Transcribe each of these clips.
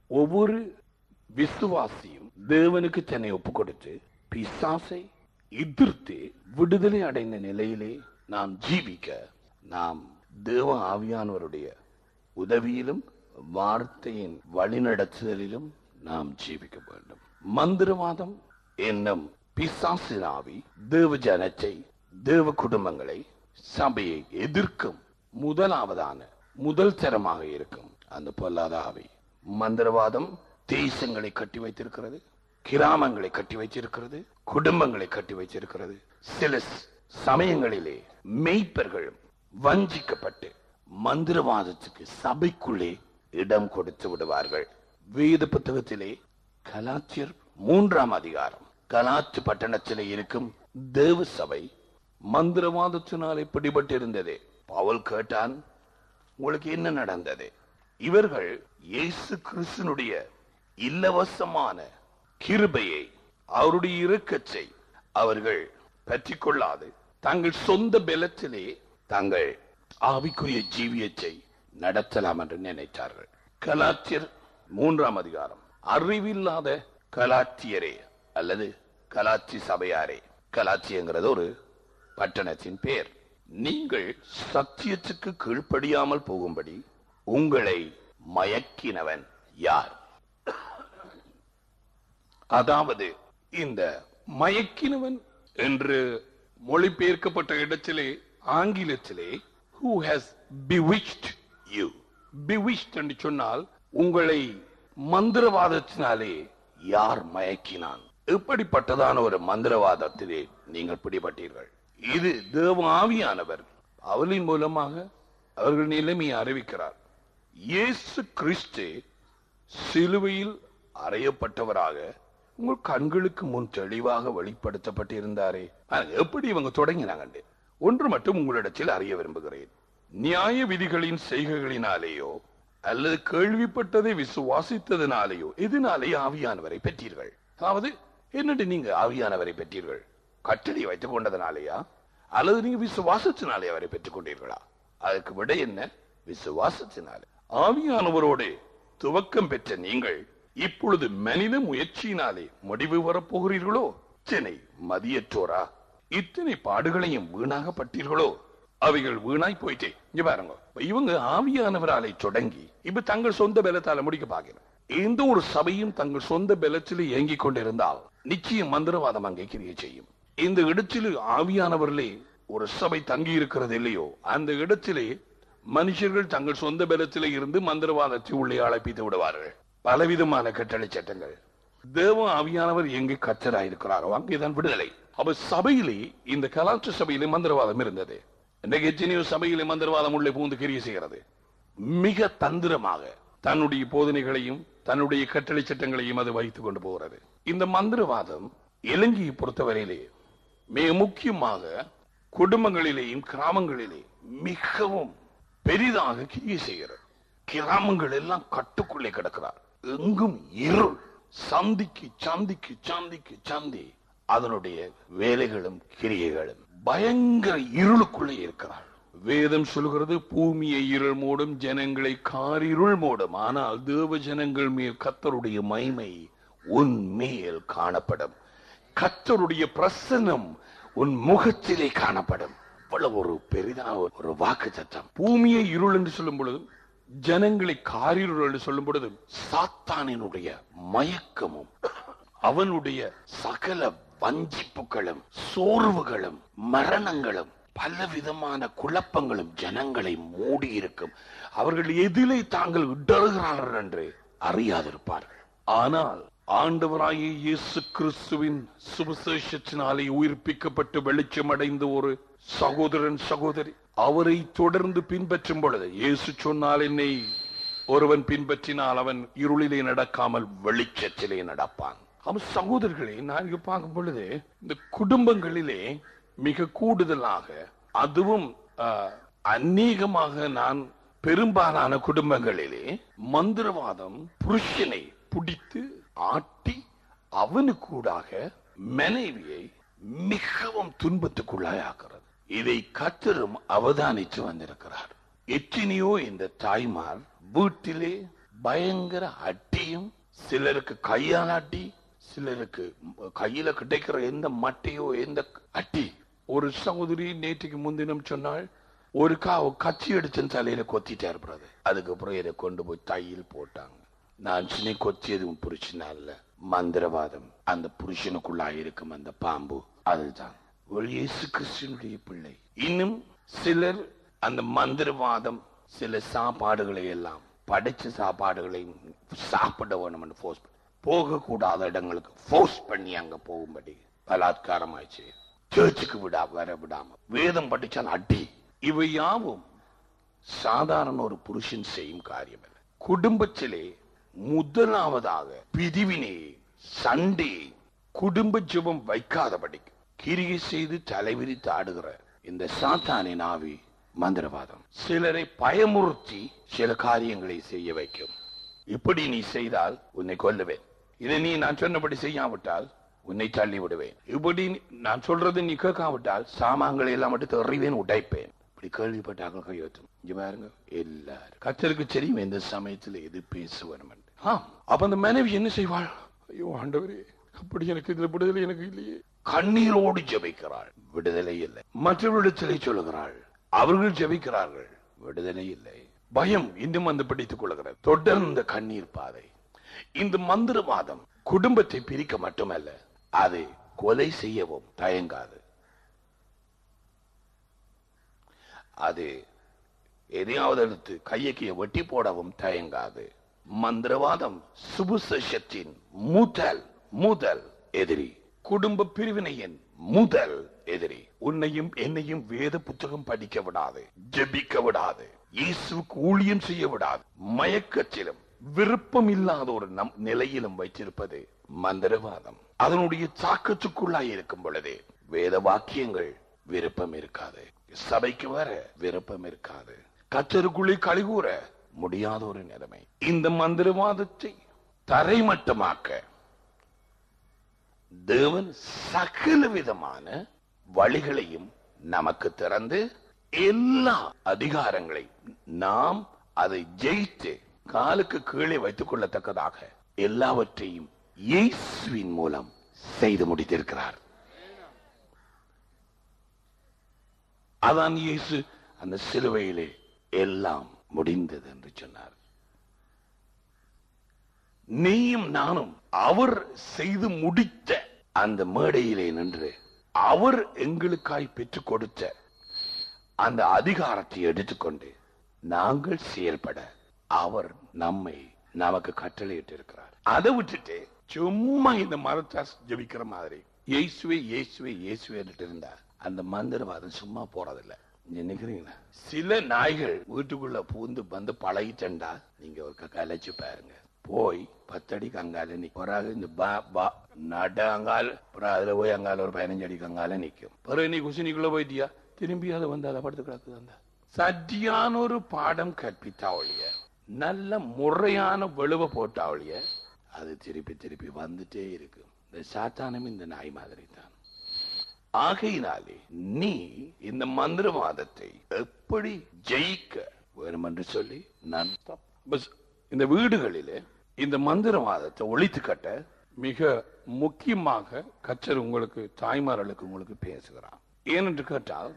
ஒவ்வொரு விசுவாசியும் தேவனுக்கு தன்னை ஒப்பு கொடுத்து பிசாசை எதிர்த்து விடுதலை அடைந்த நிலையிலே நாம் ஜீவிக்க நாம் தேவ ஆவியானவருடைய உதவியிலும் வார்த்தையின் வழிநடத்துதலிலும் நாம் ஜீவிக்க வேண்டும் மந்திரவாதம் என்னும் பிசாசின் ஆவி தேவ ஜனத்தை தேவ குடும்பங்களை சபையை எதிர்க்கும் முதலாவதான முதல் தரமாக இருக்கும் அந்த பொல்லாத ஆவி மந்திரவாதம் தேசங்களை கட்டி வைத்திருக்கிறது கிராமங்களை கட்டி வைத்திருக்கிறது குடும்பங்களை கட்டி வைத்திருக்கிறது சில ஸ்- சமயங்களிலே மெய்ப்பர்கள் வஞ்சிக்கப்பட்டு மந்திரவாதத்துக்கு சபைக்குள்ளே இடம் கொடுத்து விடுவார்கள் வேத புத்தகத்திலே கலாச்சியர் மூன்றாம் அதிகாரம் கலாச்சு பட்டணத்திலே இருக்கும் தேவ சபை மந்திரவாதத்தினாலே பிடிபட்டிருந்ததே பவுல் கேட்டான் உங்களுக்கு என்ன நடந்தது இவர்கள் இயேசு கிறிஸ்துனுடைய இலவசமான கிருபையை அவருடைய இரக்கத்தை அவர்கள் பற்றிக் கொள்ளாது தங்கள் சொந்த பலத்திலே தங்கள் ஆவிக்குரிய ஜீவியத்தை நடத்தலாம் என்று நினைத்தார்கள் கலாத்தியர் மூன்றாம் அதிகாரம் அறிவில்லாத கலாத்தியரே அல்லது கலாச்சி சபையாரே கலாச்சியங்கிறது ஒரு பட்டணத்தின் பெயர் நீங்கள் சத்தியத்துக்கு கீழ்ப்படியாமல் போகும்படி உங்களை மயக்கினவன் யார் அதாவது இந்த மயக்கினவன் என்று மொழிபெயர்க்கப்பட்ட இடத்திலே ஆங்கிலத்திலே who has bewitched you bewitched என்று சொன்னால் உங்களை மந்திரவாதத்தினாலே யார் மயக்கினான் இப்படிப்பட்டதான ஒரு மந்திரவாதத்திலே நீங்கள் பிடிபட்டீர்கள் இது தேவ ஆவியானவர் அவளின் மூலமாக அவர்கள் நிலைமையை அறிவிக்கிறார் இயேசு கிறிஸ்து சிலுவையில் அறையப்பட்டவராக உங்கள் கண்களுக்கு முன் தெளிவாக வெளிப்படுத்தப்பட்டிருந்தாரே ஆனா, எப்படி இவங்க தொடங்கினாங்க ஒன்று மட்டும் உங்களிடத்தில் அறிய விரும்புகிறேன் நியாய விதிகளின் செய்கைகளினாலேயோ அல்லது கேள்விப்பட்டதை விசுவாசித்ததினாலேயோ எதனாலே ஆவியானவரை பெற்றீர்கள் அதாவது என்னட்டு நீங்க ஆவியானவரை பெற்றீர்கள் கட்டளை வைத்துக் கொண்டதனாலேயா அல்லது நீங்க விசுவாசத்தினாலே அவரை பெற்றுக் கொண்டீர்களா அதுக்கு விட என்ன விசுவாசத்தினாலே ஆவியானவரோடு துவக்கம் பெற்ற நீங்கள் இப்பொழுது மனித முயற்சியினாலே முடிவு வரப்போகிறீர்களோ இத்தனை மதியற்றோரா இத்தனை பாடுகளையும் வீணாக பட்டீர்களோ அவைகள் வீணாய் போயிட்டே இங்க பாருங்க இவங்க ஆவியானவராலே தொடங்கி இப்ப தங்கள் சொந்த பலத்தால முடிக்க பாக்கிறோம் எந்த ஒரு சபையும் தங்கள் சொந்த பலத்தில் இயங்கிக் கொண்டிருந்தால் நிச்சயம் மந்திரவாதம் அங்கே கிரியை செய்யும் இந்த இடத்தில் ஆவியானவர்களே ஒரு சபை தங்கி இருக்கிறது இல்லையோ அந்த இடத்திலே மனுஷர்கள் தங்கள் சொந்த பலத்திலே இருந்து மந்திரவாதத்தை உள்ளே அழைப்பித்து விடுவார்கள் பலவிதமான கட்டளை சட்டங்கள் தேவ ஆவியானவர் எங்கே கத்தராயிருக்கிறாரோ அங்கேதான் விடுதலை அப்ப சபையிலே இந்த கலாச்சார சபையிலே மந்திரவாதம் இருந்தது இன்றைக்கு எத்தனையோ சபையிலே மந்திரவாதம் உள்ளே பூந்து கிரிய செய்கிறது மிக தந்திரமாக தன்னுடைய போதனைகளையும் தன்னுடைய கட்டளை சட்டங்களையும் அது வைத்துக் கொண்டு போகிறது இந்த மந்திரவாதம் இலங்கையை பொறுத்தவரையிலே மிக முக்கியமாக குடும்பங்களிலேயும் கிராமங்களிலே மிகவும் பெரிதாக கிரியை செய்கிறது கிராமங்கள் எல்லாம் கட்டுக்குள்ளே கிடக்கிறார் எங்கும் இருள் சந்திக்கு சந்திக்கு சந்திக்கு சந்தி அதனுடைய வேலைகளும் கிரியைகளும் பயங்கர இருளுக்குள்ளே இருக்கிறார் வேதம் சொல்கிறது பூமியை இருள் மூடும் ஜனங்களை காரிருள் மூடும் ஆனால் தேவ ஜனங்கள் மேல் கத்தருடைய மைமை உன் மேல் காணப்படும் கத்தருடைய பிரசன்னம் உன் முகத்திலே காணப்படும் இவ்வளவு ஒரு பெரிதான ஒரு வாக்கு சட்டம் பூமியை இருள் என்று சொல்லும் பொழுது ஜனங்களை காரிருள் என்று சொல்லும் பொழுது சாத்தானினுடைய மயக்கமும் அவனுடைய சகல வஞ்சிப்புகளும் சோர்வுகளும் மரணங்களும் பலவிதமான குழப்பங்களும் ஜனங்களை மூடி இருக்கும் அவர்கள் எதிலே தாங்கள் இடறுகிறார்கள் என்று அறியாதிருப்பார்கள் ஆனால் ஆண்டவராகிய இயேசு கிறிஸ்துவின் சுவிசேஷத்தினாலே உயிர்ப்பிக்கப்பட்டு வெளிச்சமடைந்த ஒரு சகோதரன் சகோதரி அவரை தொடர்ந்து பின்பற்றும் பொழுது இயேசு சொன்னால் என்னை ஒருவன் பின்பற்றினால் அவன் இருளிலே நடக்காமல் வெளிச்சத்திலே நடப்பான் அவன் சகோதரர்களே நான் இங்க பார்க்கும் பொழுது இந்த குடும்பங்களிலே மிக கூடுதலாக அதுவும் ஆஹ், அநேகமாக நான் பெரும்பாலான குடும்பங்களிலே மந்திரவாதம் புருஷனை பிடித்து ஆட்டி அவனுக்கூடாக மனைவியை மிகவும் துன்பத்துக்குள்ளாயாக்குறது இதை கத்தரும் அவதானித்து வந்திருக்கிறார் எத்தனையோ இந்த தாய்மார் வீட்டிலே பயங்கர அட்டியும் சிலருக்கு கையால் அட்டி சிலருக்கு கையில கிடைக்கிற எந்த மட்டையோ எந்த அட்டி ஒரு சகோதரி நேற்றுக்கு முன்தினம் சொன்னாள் ஒரு கா கச்சி எடுத்து தலையில கொத்திட்டார் பிரதர் அதுக்கப்புறம் இதை கொண்டு போய் தையில் போட்டாங்க நான் சின்ன கொத்தியது உன் புருஷனா இல்ல மந்திரவாதம் அந்த புருஷனுக்குள்ளா இருக்கும் அந்த பாம்பு அதுதான் ஒரு இயேசு கிறிஸ்துவனுடைய பிள்ளை இன்னும் சிலர் அந்த மந்திரவாதம் சில சாப்பாடுகளை எல்லாம் படைச்ச சாப்பாடுகளை சாப்பிட வேணும்னு ஃபோர்ஸ் போகக்கூடாத இடங்களுக்கு ஃபோர்ஸ் பண்ணி அங்க போகும்படி பலாத்காரமாச்சு சர்ச்சுக்கு விடா வர விடாம வேதம் படிச்சால் அடி இவை யாவும் சாதாரண ஒரு புருஷன் செய்யும் காரியம் அல்ல குடும்பத்திலே முதலாவதாக பிரிவினை சண்டை குடும்ப ஜெபம் வைக்காதபடிக்கு கிரிகை செய்து தலைவிரித்து ஆடுகிற இந்த சாத்தானின் ஆவி மந்திரவாதம் சிலரை பயமுறுத்தி சில காரியங்களை செய்ய வைக்கும் இப்படி நீ செய்தால் உன்னை கொல்லுவேன் இதை நீ நான் சொன்னபடி செய்யாவிட்டால் உன்னை தள்ளி விடுவேன் இப்படி நீ- நான் சொல்றது நீ கேட்காவிட்டால் சாமான்களை எல்லாம் மட்டும் எறிவேன் உடைப்பேன் இப்படி கேள்விப்பட்டார்கள் கையெழுத்தும் இங்க பாருங்க எல்லாரும் கத்தருக்கு தெரியும் எந்த சமயத்துல எது பேசுவனும் என்று. ஆம் அப்ப அந்த மனைவி என்ன செய்வாள் ஐயோ ஆண்டவரே அப்படி எனக்கு இதுல விடுதலை எனக்கு இல்லையே கண்ணீரோடு ஜெபிக்கிறாள் விடுதலை இல்லை மற்றவரிடத்திலே சொல்லுகிறாள் அவர்கள் ஜெபிக்கிறார்கள் விடுதலை இல்லை பயம் இன்னும் வந்து பிடித்துக் கொள்கிறது தொடர்ந்த கண்ணீர் பாதை இந்த மந்திரவாதம் குடும்பத்தை பிரிக்க மட்டுமல்ல அதை கொலை செய்யவும் தயங்காது அது எதையாவது எடுத்து கையக்கிய வெட்டி போடவும் தயங்காது மந்திரவாதம் சுபுசத்தின் முதல் முதல் எதிரி குடும்ப பிரிவினையின் முதல் எதிரி உன்னையும் என்னையும் வேத புத்தகம் படிக்க விடாது ஜெபிக்க விடாது இயேசுவுக்கு ஊழியம் செய்ய விடாது மயக்கத்திலும் விருப்பம் இல்லாத ஒரு நம் நிலையிலும் வைத்திருப்பது மந்திரவாதம் அதனுடைய சாக்கத்துக்குள்ளாய் இருக்கும் பொழுது வேத வாக்கியங்கள் விருப்பம் இருக்காது சபைக்கு வர விருப்பம் இருக்காது கத்தருக்குள்ளே கழிகூற முடியாத ஒரு நிலைமை இந்த மந்திரவாதத்தை தரைமட்டமாக்க தேவன் சகல விதமான வழிகளையும் நமக்கு திறந்து எல்லா அதிகாரங்களை நாம் அதை ஜெயித்து காலுக்கு கீழே வைத்துக் கொள்ளத்தக்கதாக எல்லாவற்றையும் இயேசுவின் மூலம் செய்து முடித்திருக்கிறார் அதான் இயேசு அந்த சிலுவையிலே எல்லாம் முடிந்தது என்று சொன்னார் நீயும் நானும் அவர் செய்து முடித்த அந்த மேடையிலே நின்று அவர் எங்களுக்காய் பெற்றுக் கொடுத்த அந்த அதிகாரத்தை எடுத்துக்கொண்டு நாங்கள் செயல்பட அவர் நம்மை நமக்கு கட்டளையிட்டு இருக்கிறார் அதை விட்டுட்டு சும்மா இந்த மரத்தை ஜபிக்கிற மாதிரி இயேசுவே இயேசுவே இயேசுவே இருந்தா அந்த மந்திரவாதம் சும்மா போறதில்ல நினைக்கிறீங்களா சில நாய்கள் வீட்டுக்குள்ள பூந்து வந்து பழகிட்டா நீங்க ஒரு கலைச்சு பாருங்க போய் பத்தடிக்கு அங்கால நிக்கும் பிறகு இந்த பா பா நட அங்கால அப்புறம் அதுல போய் அங்கால ஒரு பதினஞ்சு அடிக்கு அங்கால நிக்கும் பிறகு நீ குசினிக்குள்ள போயிட்டியா திரும்பி அதை வந்து அதை படுத்து கிடக்குது அந்த சத்தியான ஒரு பாடம் கற்பித்தா ஒழிய நல்ல முறையான வெளுவ போட்டா ஒழிய அது திருப்பி திருப்பி வந்துட்டே இருக்கு இந்த சாத்தானும் இந்த நாய் மாதிரி தான் ஆகையினாலே நீ இந்த மந்திரவாதத்தை எப்படி ஜெயிக்க வேணும் என்று சொல்லி நான் பஸ் இந்த வீடுகளிலே இந்த மந்திரவாதத்தை ஒழித்து கட்ட மிக முக்கியமாக கச்சர் உங்களுக்கு தாய்மார்களுக்கு உங்களுக்கு பேசுகிறான் ஏனென்று கேட்டால்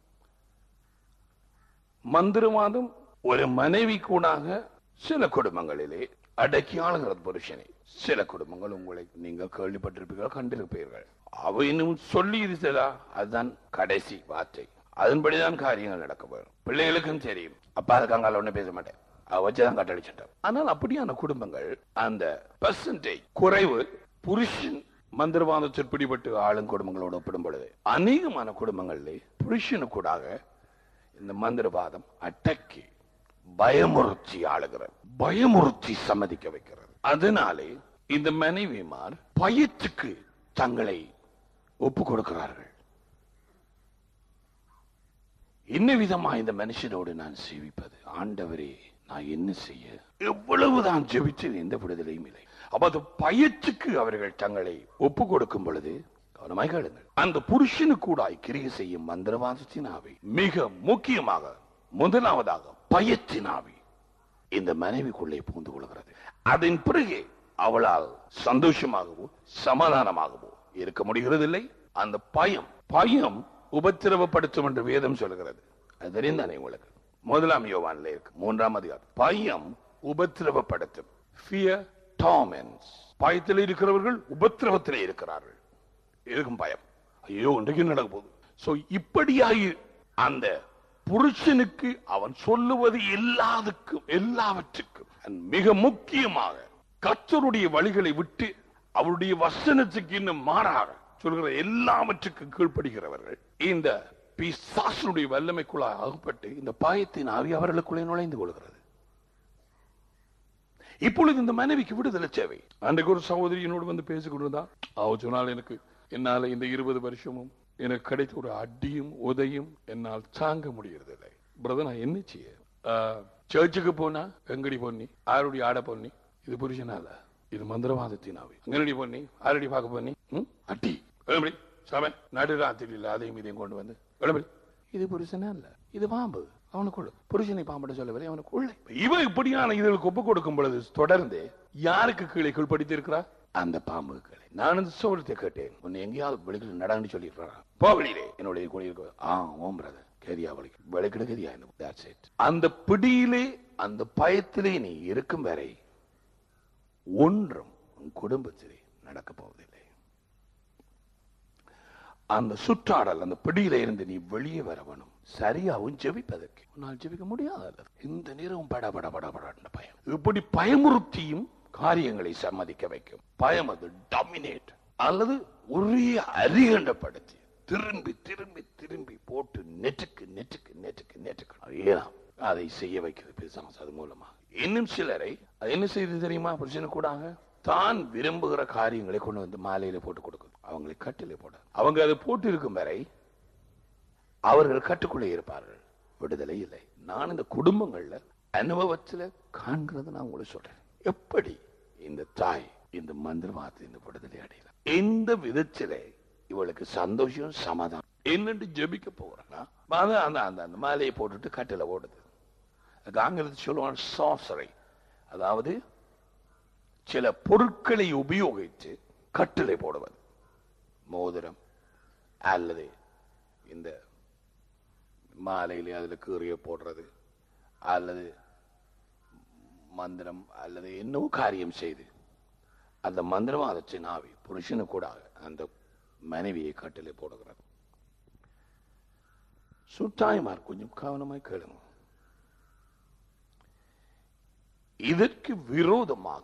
மந்திரவாதம் ஒரு மனைவி கூடாக சில குடும்பங்களிலே அடக்கி ஆளுகிறது புருஷனை சில குடும்பங்கள் உங்களை நீங்க கேள்விப்பட்டிருப்பீர்கள் கண்டிருப்பீர்கள் அவ இன்னும் சொல்லி இருந்ததா அதுதான் கடைசி வார்த்தை அதன்படிதான் காரியங்கள் நடக்க வரும் பிள்ளைகளுக்கும் தெரியும் அப்பா அதுக்காங்க ஒண்ணு பேச மாட்டேன் அவ வச்சுதான் கட்டளிச்சிட்டோம் ஆனால் அப்படியான குடும்பங்கள் அந்த பெர்சன்டேஜ் குறைவு புருஷன் மந்திரவாதத்தில் பிடிபட்டு ஆளும் குடும்பங்களோடு ஒப்பிடும் பொழுது அநேகமான குடும்பங்களிலே புருஷனுக்கூடாக இந்த மந்திரவாதம் அட்டக்கி பயமுறுத்தி ஆளுகிறது பயமுறுத்தி சம்மதிக்க வைக்கிறது அதனாலே இந்த மனைவிமார் பயத்துக்கு தங்களை ஒப்பு கொடுக்கிறார்கள் என்ன விதமா இந்த மனுஷனோடு நான் சேவிப்பது ஆண்டவரே நான் என்ன செய்ய எவ்வளவுதான் ஜெபித்து எந்த விடுதலையும் இல்லை அப்ப அந்த பயத்துக்கு அவர்கள் தங்களை ஒப்பு கொடுக்கும் பொழுது கவனமாய் கேளுங்கள் அந்த புருஷனு கூட கிரியை செய்யும் மந்திரவாதத்தின் ஆவி மிக முக்கியமாக முதலாவதாக பயத்தின் ஆவி இந்த மனைவிக்குள்ளே புகுந்து கொள்கிறது அதன் பிறகு அவளால் சந்தோஷமாகவோ சமாதானமாகவோ இருக்க முடிகிறதில்லை அந்த பயம் பயம் உபத்திரவப்படுத்தும் என்று வேதம் சொல்கிறது அது தெரிந்தானே உங்களுக்கு முதலாம் யோவான்ல இருக்கு மூன்றாம் அதிகாரம் பயம் உபத்திரவப்படுத்தும் ஃபியர் டாமென்ஸ் பயத்தில் இருக்கிறவர்கள் உபத்திரவத்திலே இருக்கிறார்கள் இருக்கும் பயம் ஐயோ இன்றைக்கு நடக்க போகுது சோ இப்படியாகி அந்த புருஷனுக்கு அவன் சொல்லுவது எல்லாத்துக்கும் எல்லாவற்றுக்கும் and மிக முக்கியமாக கர்த்தருடைய வழிகளை விட்டு அவருடைய வசனத்துக்கு இன்னும் மாறாக சொல்கிற எல்லாவற்றுக்கும் கீழ்ப்படுகிறவர்கள் இந்த பிசாசனுடைய வல்லமைக்குள்ளாக அகப்பட்டு இந்த பாயத்தின் ஆவி அவர்களுக்குள்ளே நுழைந்து கொள்கிறது இப்பொழுது இந்த மனைவிக்கு விடுதலை தேவை அன்றைக்கு ஒரு சகோதரி என்னோடு வந்து பேசிக் கொண்டிருந்தா அவ சொன்னால் எனக்கு என்னால இந்த இருபது வருஷமும் எனக்கு கிடைத்த ஒரு அடியும் உதையும் என்னால் தாங்க முடியறதில்லை பிரதர் நான் என்ன செய்ய ஆஹ், சர்ச்சுக்கு போனா எங்கடி பொன்னி ஆருடைய ஆட பொன்னி இது புருஷனால இது மந்திரவாதத்தினாவே எங்கடி பொன்னி ஆரடி பார்க்க பொன்னி ம்? அட்டி எழும்படி சாமன் நடுராத்திரி இல்ல அதையும் இதையும் கொண்டு வந்து எழும்படி இது புருஷனா இல்ல இது பாம்பு அவனுக்குள்ள புருஷனை பாம்பிட சொல்லவில்லை அவனுக்குள்ள இவன் இப்படியான இதற்கு ஒப்பு கொடுக்கும் பொழுது தொடர்ந்து யாருக்கு கீழே கீழ்படுத்தி இருக்கிறா அந்த பாம்புகளை நான் அந்த சோழத்தை கேட்டேன் உன்னை எங்கேயாவது வெளிக்கிட்டு நடன்னு சொல்லிடுறான் போ வெளியிலே என்னுடைய கூட இருக்க ஆ ஓம் பிரதர் கரியா வலிக்கு வெளிக்கிட கரியா That's it. அந்த பிடியிலே அந்த பயத்திலே நீ இருக்கும் வரை ஒன்றும் உன் குடும்பத்திலே நடக்க போவதில்லை அந்த சுற்றாடல் அந்த பிடியில இருந்து நீ வெளியே வர வேணும் சரியாவும் ஜெபிப்பதற்கு உன்னால் ஜெபிக்க முடியாது இந்த நேரம் பட பட பட பட பயம் இப்படி பயமுறுத்தியும் காரியங்களை சம்மதிக்க வைக்கும் பயம் அது டாமினேட் அல்லது ஒரே அரிகண்டப்படுத்தி திரும்பி திரும்பி திரும்பி போட்டு நெட்டுக்கு நெட்டுக்கு நெட்டுக்கு நெட்டுக்கு ஏன் அதை செய்ய வைக்கிறது பிசாசு அது மூலமா இன்னும் சிலரை அது என்ன செய்யுது தெரியுமா பிரச்சனை கூடாங்க தான் விரும்புகிற காரியங்களை கொண்டு வந்து மாலையில போட்டு கொடுக்குது அவங்களை கட்டில போட அவங்க அதை போட்டு இருக்கும் வரை அவர்கள் கட்டுக்குள்ளே இருப்பார்கள் விடுதலை இல்லை நான் இந்த குடும்பங்கள்ல அனுபவத்துல காண்கிறது நான் உங்களுக்கு சொல்றேன் எப்படி இந்த தாய் இந்த மந்திரவாதத்தை இந்த விடுதலை அடையல எந்த விதத்திலே இவளுக்கு சந்தோஷம் சமாதானம் என்னன்னு ஜெபிக்க போறானா அந்த அந்த அந்த அந்த மாலையை போட்டுட்டு கட்டில ஓடுது அதுக்கு ஆங்கிலத்தில் சொல்லுவான் சாசரை அதாவது சில பொருட்களை உபயோகித்து கட்டிலை போடுவது மோதிரம் அல்லது இந்த மாலையிலே அதுல கீறிய போடுறது அல்லது மந்திரம் அல்லது என்னவோ காரியம் செய்து அந்த மந்திரவாதத்தின் ஆவி புருஷனு கூட அந்த மனைவியை கட்டிலே போடுகிறது சுட்டாய்மார் கொஞ்சம் கவனமாய் கேளுங்க இதற்கு விரோதமாக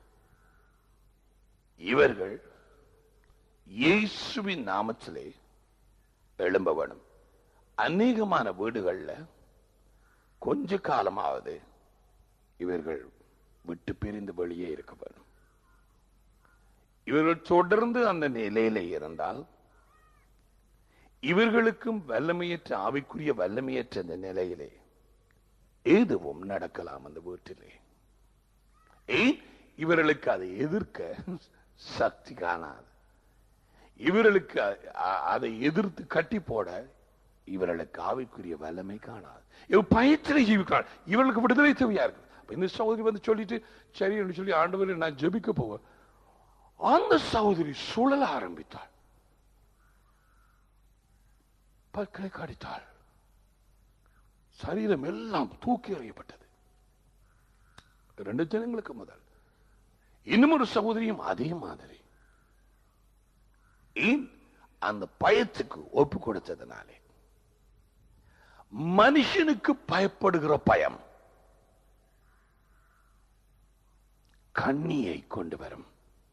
இவர்கள் இயேசுவின் நாமத்திலே எழும்ப வேணும் அநேகமான வீடுகள்ல கொஞ்ச காலமாவது இவர்கள் விட்டு பிரிந்து வெளியே இருக்க வேணும் இவர்கள் தொடர்ந்து அந்த நிலையில இருந்தால் இவர்களுக்கும் வல்லமையற்ற ஆவிக்குரிய வல்லமையற்ற அந்த நிலையிலே எதுவும் நடக்கலாம் அந்த வீட்டிலே ஏன் இவர்களுக்கு அதை எதிர்க்க சக்தி காணாது இவர்களுக்கு அ- அ- அதை எதிர்த்து கட்டி போட இவர்களுக்கு ஆவிக்குரிய வல்லமை காணாது இவ் பயத்திலே ஜீவிக்காள் இவர்களுக்கு விடுதலை தேவையா இருக்கு அப்ப இந்த சகோதரி வந்து சொல்லிட்டு சரி என்று சொல்லி ஆண்டவர் நான் ஜெபிக்க போவேன் அந்த சகோதரி சுழல ஆரம்பித்தாள் பற்களை கடித்தாள் சரீரம் எல்லாம் தூக்கி எறியப்பட்டது ரெண்டு ஜனங்களுக்கு முதல் இன்னும் ஒரு சகோதரியும் அதே மாதிரி ஏன் அந்த பயத்துக்கு ஒப்பு கொடுத்ததுனாலே மனுஷனுக்கு பயப்படுகிற பயம் கண்ணியை கொண்டு வரும்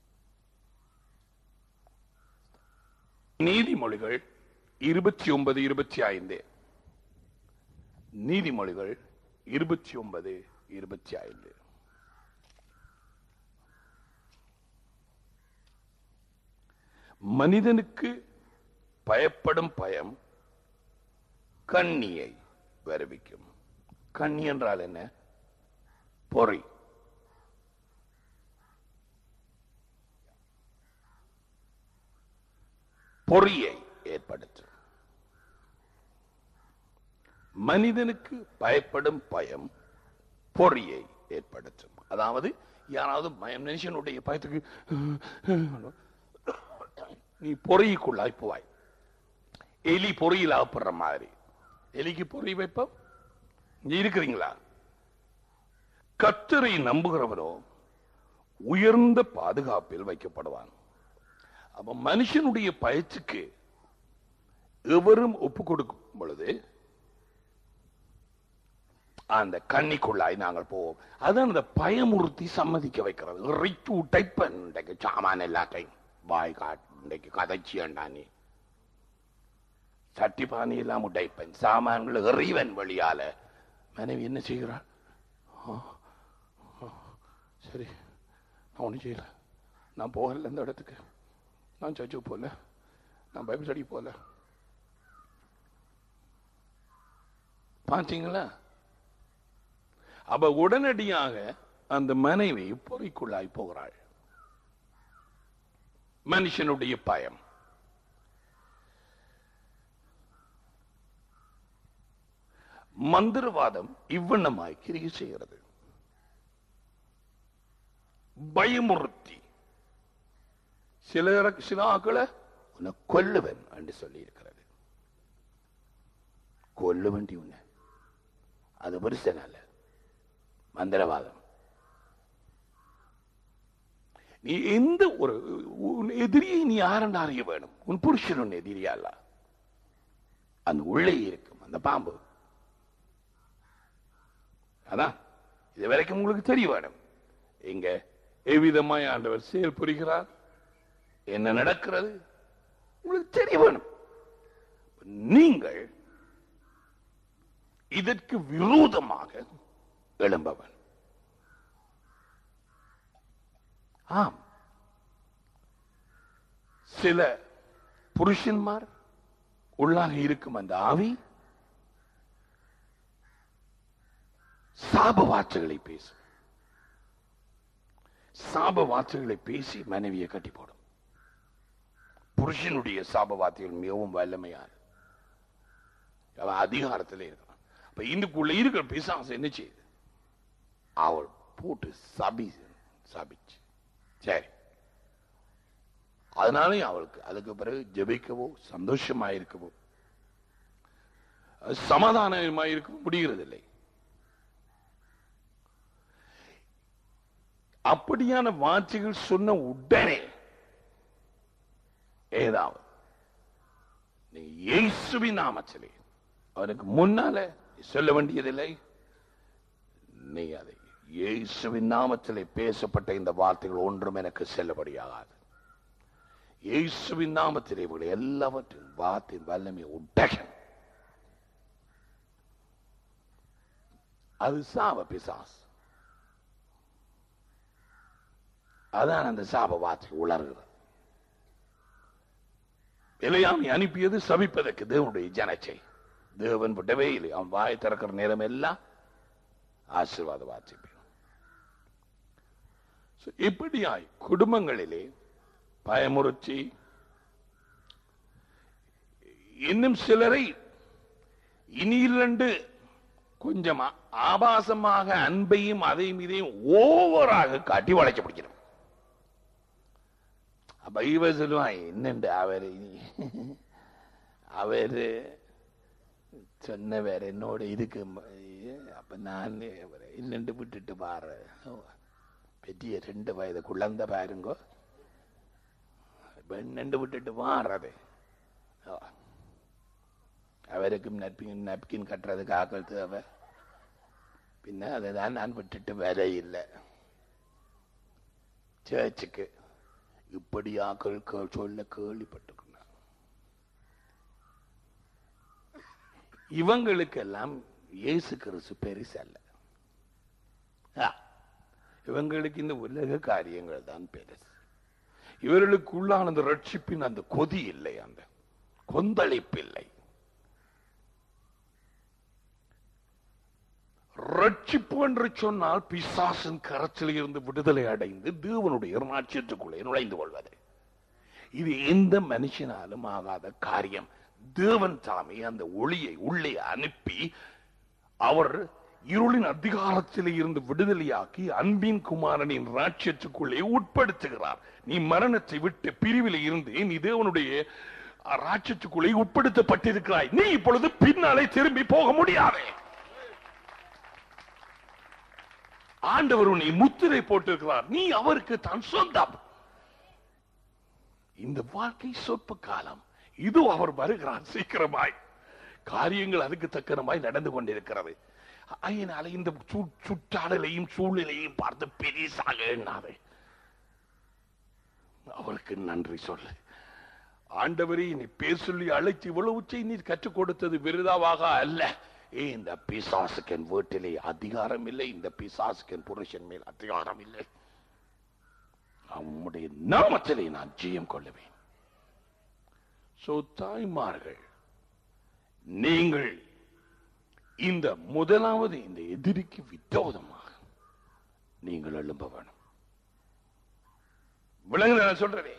நீதிமொழிகள் இருபத்தி ஒன்பது இருபத்தி ஐந்து நீதிமொழிகள் இருபத்தி ஒன்பது இருபத்தி ஐந்து மனிதனுக்கு பயப்படும் பயம் கண்ணியை வருவிக்கும் கண்ணி என்றால் என்ன பொறி பொறியை ஏற்படுத்தும் மனிதனுக்கு பயப்படும் பயம் பொறியை ஏற்படுத்தும் அதாவது யாராவது மய- மனுஷனுடைய பயத்துக்கு நீ பொறிக்குள்ளாய் போவாய் எலி பொறியில் ஆப்படுற மாதிரி எலிக்கு பொறி வைப்போம் இங்க இருக்கிறீங்களா கத்தரை நம்புகிறவரோ உயர்ந்த பாதுகாப்பில் வைக்கப்படுவான் அப்ப மனுஷனுடைய பயிற்சிக்கு எவரும் ஒப்பு கொடுக்கும் பொழுது அந்த கண்ணிக்குள்ளாய் நாங்கள் போவோம் அதான் அந்த பயமுறுத்தி சம்மதிக்க வைக்கிறது இறைச்சு உடைப்பன் இன்றைக்கு சாமான் எல்லாத்தையும் வாய் காட்டு இன்றைக்கு கதைச்சியண்டா நீ சட்டி பானை எல்லாம் உடைப்பன் சாமான்கள் எறிவன் வழியால மனைவி என்ன செய்கிறாள் ஆ, ஆ, சரி நான் ஒன்றும் செய்யல நான் போகல இந்த இடத்துக்கு நான் சர்ச்சுக்கு போகல நான் பைபிள் ஸ்டடி போகல பார்த்தீங்களா அப்ப உடனடியாக அந்த மனைவி பொறிக்குள்ளாய் போகிறாள் மனுஷனுடைய பயம் மந்திரவாதம் இவ்வண்ணமாய் கிரியை செய்கிறது பயமுறுத்தி சில சில ஆக்களை உன்னை கொல்லுவன் என்று சொல்லி இருக்கிறது கொல்ல வேண்டி உன்னை அது பெருசன் அல்ல மந்திரவாதம் நீ எந்த ஒரு உன் எதிரியை நீ யாரென்று அறிய வேணும் உன் புருஷன் உன் எதிரியா அல்ல அந்த உள்ளே இருக்கும் அந்த பாம்பு அதான் இது வரைக்கும் உங்களுக்கு தெரிய வேணும் இங்க எவ்விதமாய் ஆண்டவர் செயல் புரிகிறார் என்ன நடக்கிறது உங்களுக்கு தெரிய வேணும் நீங்கள் இதற்கு விரோதமாக எழும்பவன் ஆம் சில புருஷன்மார் உள்ளாக இருக்கும் அந்த ஆவி சாப வார்த்தைகளை பேசும் சாப வார்த்தைகளை பேசி மனைவியை கட்டி போடும் புருஷனுடைய சாப வார்த்தைகள் மிகவும் வல்லமையானது அவன் அதிகாரத்தில் இருக்கான் அப்ப இதுக்குள்ள இருக்கிற பிசாசு என்ன செய்யுது அவள் போட்டு சபி சபிச்சு சரி அதனாலே அவளுக்கு அதுக்கு பிறகு ஜெபிக்கவோ சந்தோஷமாயிருக்கவோ சமாதானமாயிருக்கவோ முடிகிறதில்லை அப்படியான வார்த்தைகள் சொன்ன உடனே ஏதாவது நீ இயேசுவின் நாமத்திலே அவனுக்கு முன்னால நீ சொல்ல வேண்டியதில்லை நீ அதை இயேசுவின் நாமத்திலே பேசப்பட்ட இந்த வார்த்தைகள் ஒன்றும் எனக்கு செல்லுபடியாகாது இயேசுவின் நாமத்திலே இவர்களை எல்லாவற்றையும் வார்த்தையின் வல்லமை உடகன் அது சாப பிசாஸ் அதான் அந்த சாப வார்த்தை உளறுகிறது எலையாமி அனுப்பியது சபிப்பதற்கு தேவனுடைய ஜனச்சை தேவன் விடவே இல்லை அவன் வாய் திறக்கிற நேரம் எல்லாம் ஆசீர்வாத வார்த்தை பெறும். So, இப்படியாய் குடும்பங்களிலே பயமுறுத்தி இன்னும் சிலரை இனியிரண்டு கொஞ்சம் ஆ- ஆபாசமாக அன்பையும் அதையும் இதையும் ஓவராக காட்டி வளைச்சு பிடிக்கணும் அப்ப இவ சொல்லுவான் என்னண்டு அவரு இனி- அவரு சொன்ன வேற என்னோட இருக்கு ம- அப்ப நான் அவரை என்னண்டு விட்டுட்டு பாரு பெரிய ரெண்டு வயது குழந்தை பாருங்கோ பெண்ணண்டு விட்டுட்டு மாறது அவருக்கும் நப்கின் நப்கின் கட்டுறதுக்கு ஆக்கள் தேவை பின்ன அதை தான் நான் விட்டுட்டு வேற இல்லை சேர்ச்சுக்கு இப்படி ஆக்கள் கே- சொல்ல கேள்விப்பட்டிருக்கிறான் இவங்களுக்கெல்லாம் இயேசு கிறிஸ்து பெருசல்ல ஆ, இவங்களுக்கு இந்த உலக காரியங்கள் தான் பெருசு இவர்களுக்குள்ளான அந்த ரட்சிப்பின் அந்த கொதி இல்லை அந்த கொந்தளிப்பு இல்லை ரட்சிப்பு என்று சொன்னால் பிசாசின் கரத்தில் இருந்து விடுதலை அடைந்து தேவனுடைய ராட்சியத்துக்குள்ளே நுழைந்து கொள்வது இது எந்த மனுஷனாலும் ஆகாத காரியம் தேவன் தாமே அந்த ஒளியை உள்ளே அனுப்பி அவர் இருளின் அதிகாரத்திலே இருந்து விடுதலையாக்கி அன்பின் குமாரனின் ராட்சியத்துக்குள்ளே உட்படுத்துகிறார் நீ மரணத்தை விட்டு பிரிவில இருந்து நீ தேவனுடைய ராட்சியத்துக்குள்ளே உட்படுத்தப்பட்டிருக்கிறாய் நீ இப்பொழுது பின்னாலே திரும்பி போக முடியாது ஆண்டவர் உன்னை முத்திரை போட்டிருக்கிறார் நீ அவருக்கு தான் சொந்தம் இந்த வாழ்க்கை சொற்ப காலம் இது அவர் வருகிறார் சீக்கிரமாய் காரியங்கள் அதுக்கு தக்கனமாய் நடந்து கொண்டிருக்கிறது அதனால இந்த சு- சுற்றாடலையும் சூழ்நிலையும் பார்த்து பெரிசாக எண்ணாதே அவருக்கு நன்றி சொல்லு ஆண்டவரே நீ பேர் சொல்லி அழைத்து இவ்வளவு செய்தி நீர் கற்றுக் கொடுத்தது விருதாவாக அல்ல ஏ இந்த பிசாசுக்கன் வீட்டிலே அதிகாரம் இல்லை இந்த பிசாசுக்கன் புருஷன் மேல் அதிகாரம் இல்லை நம்முடைய நாமத்திலே நான் ஜெயம் கொள்ளுவேன் சோ தாய்மார்கள் நீங்கள் இந்த முதலாவது இந்த எதிரிக்கு விரோதமாக நீங்கள் எழும்ப வேணும் விளங்குதா நான் சொல்றதே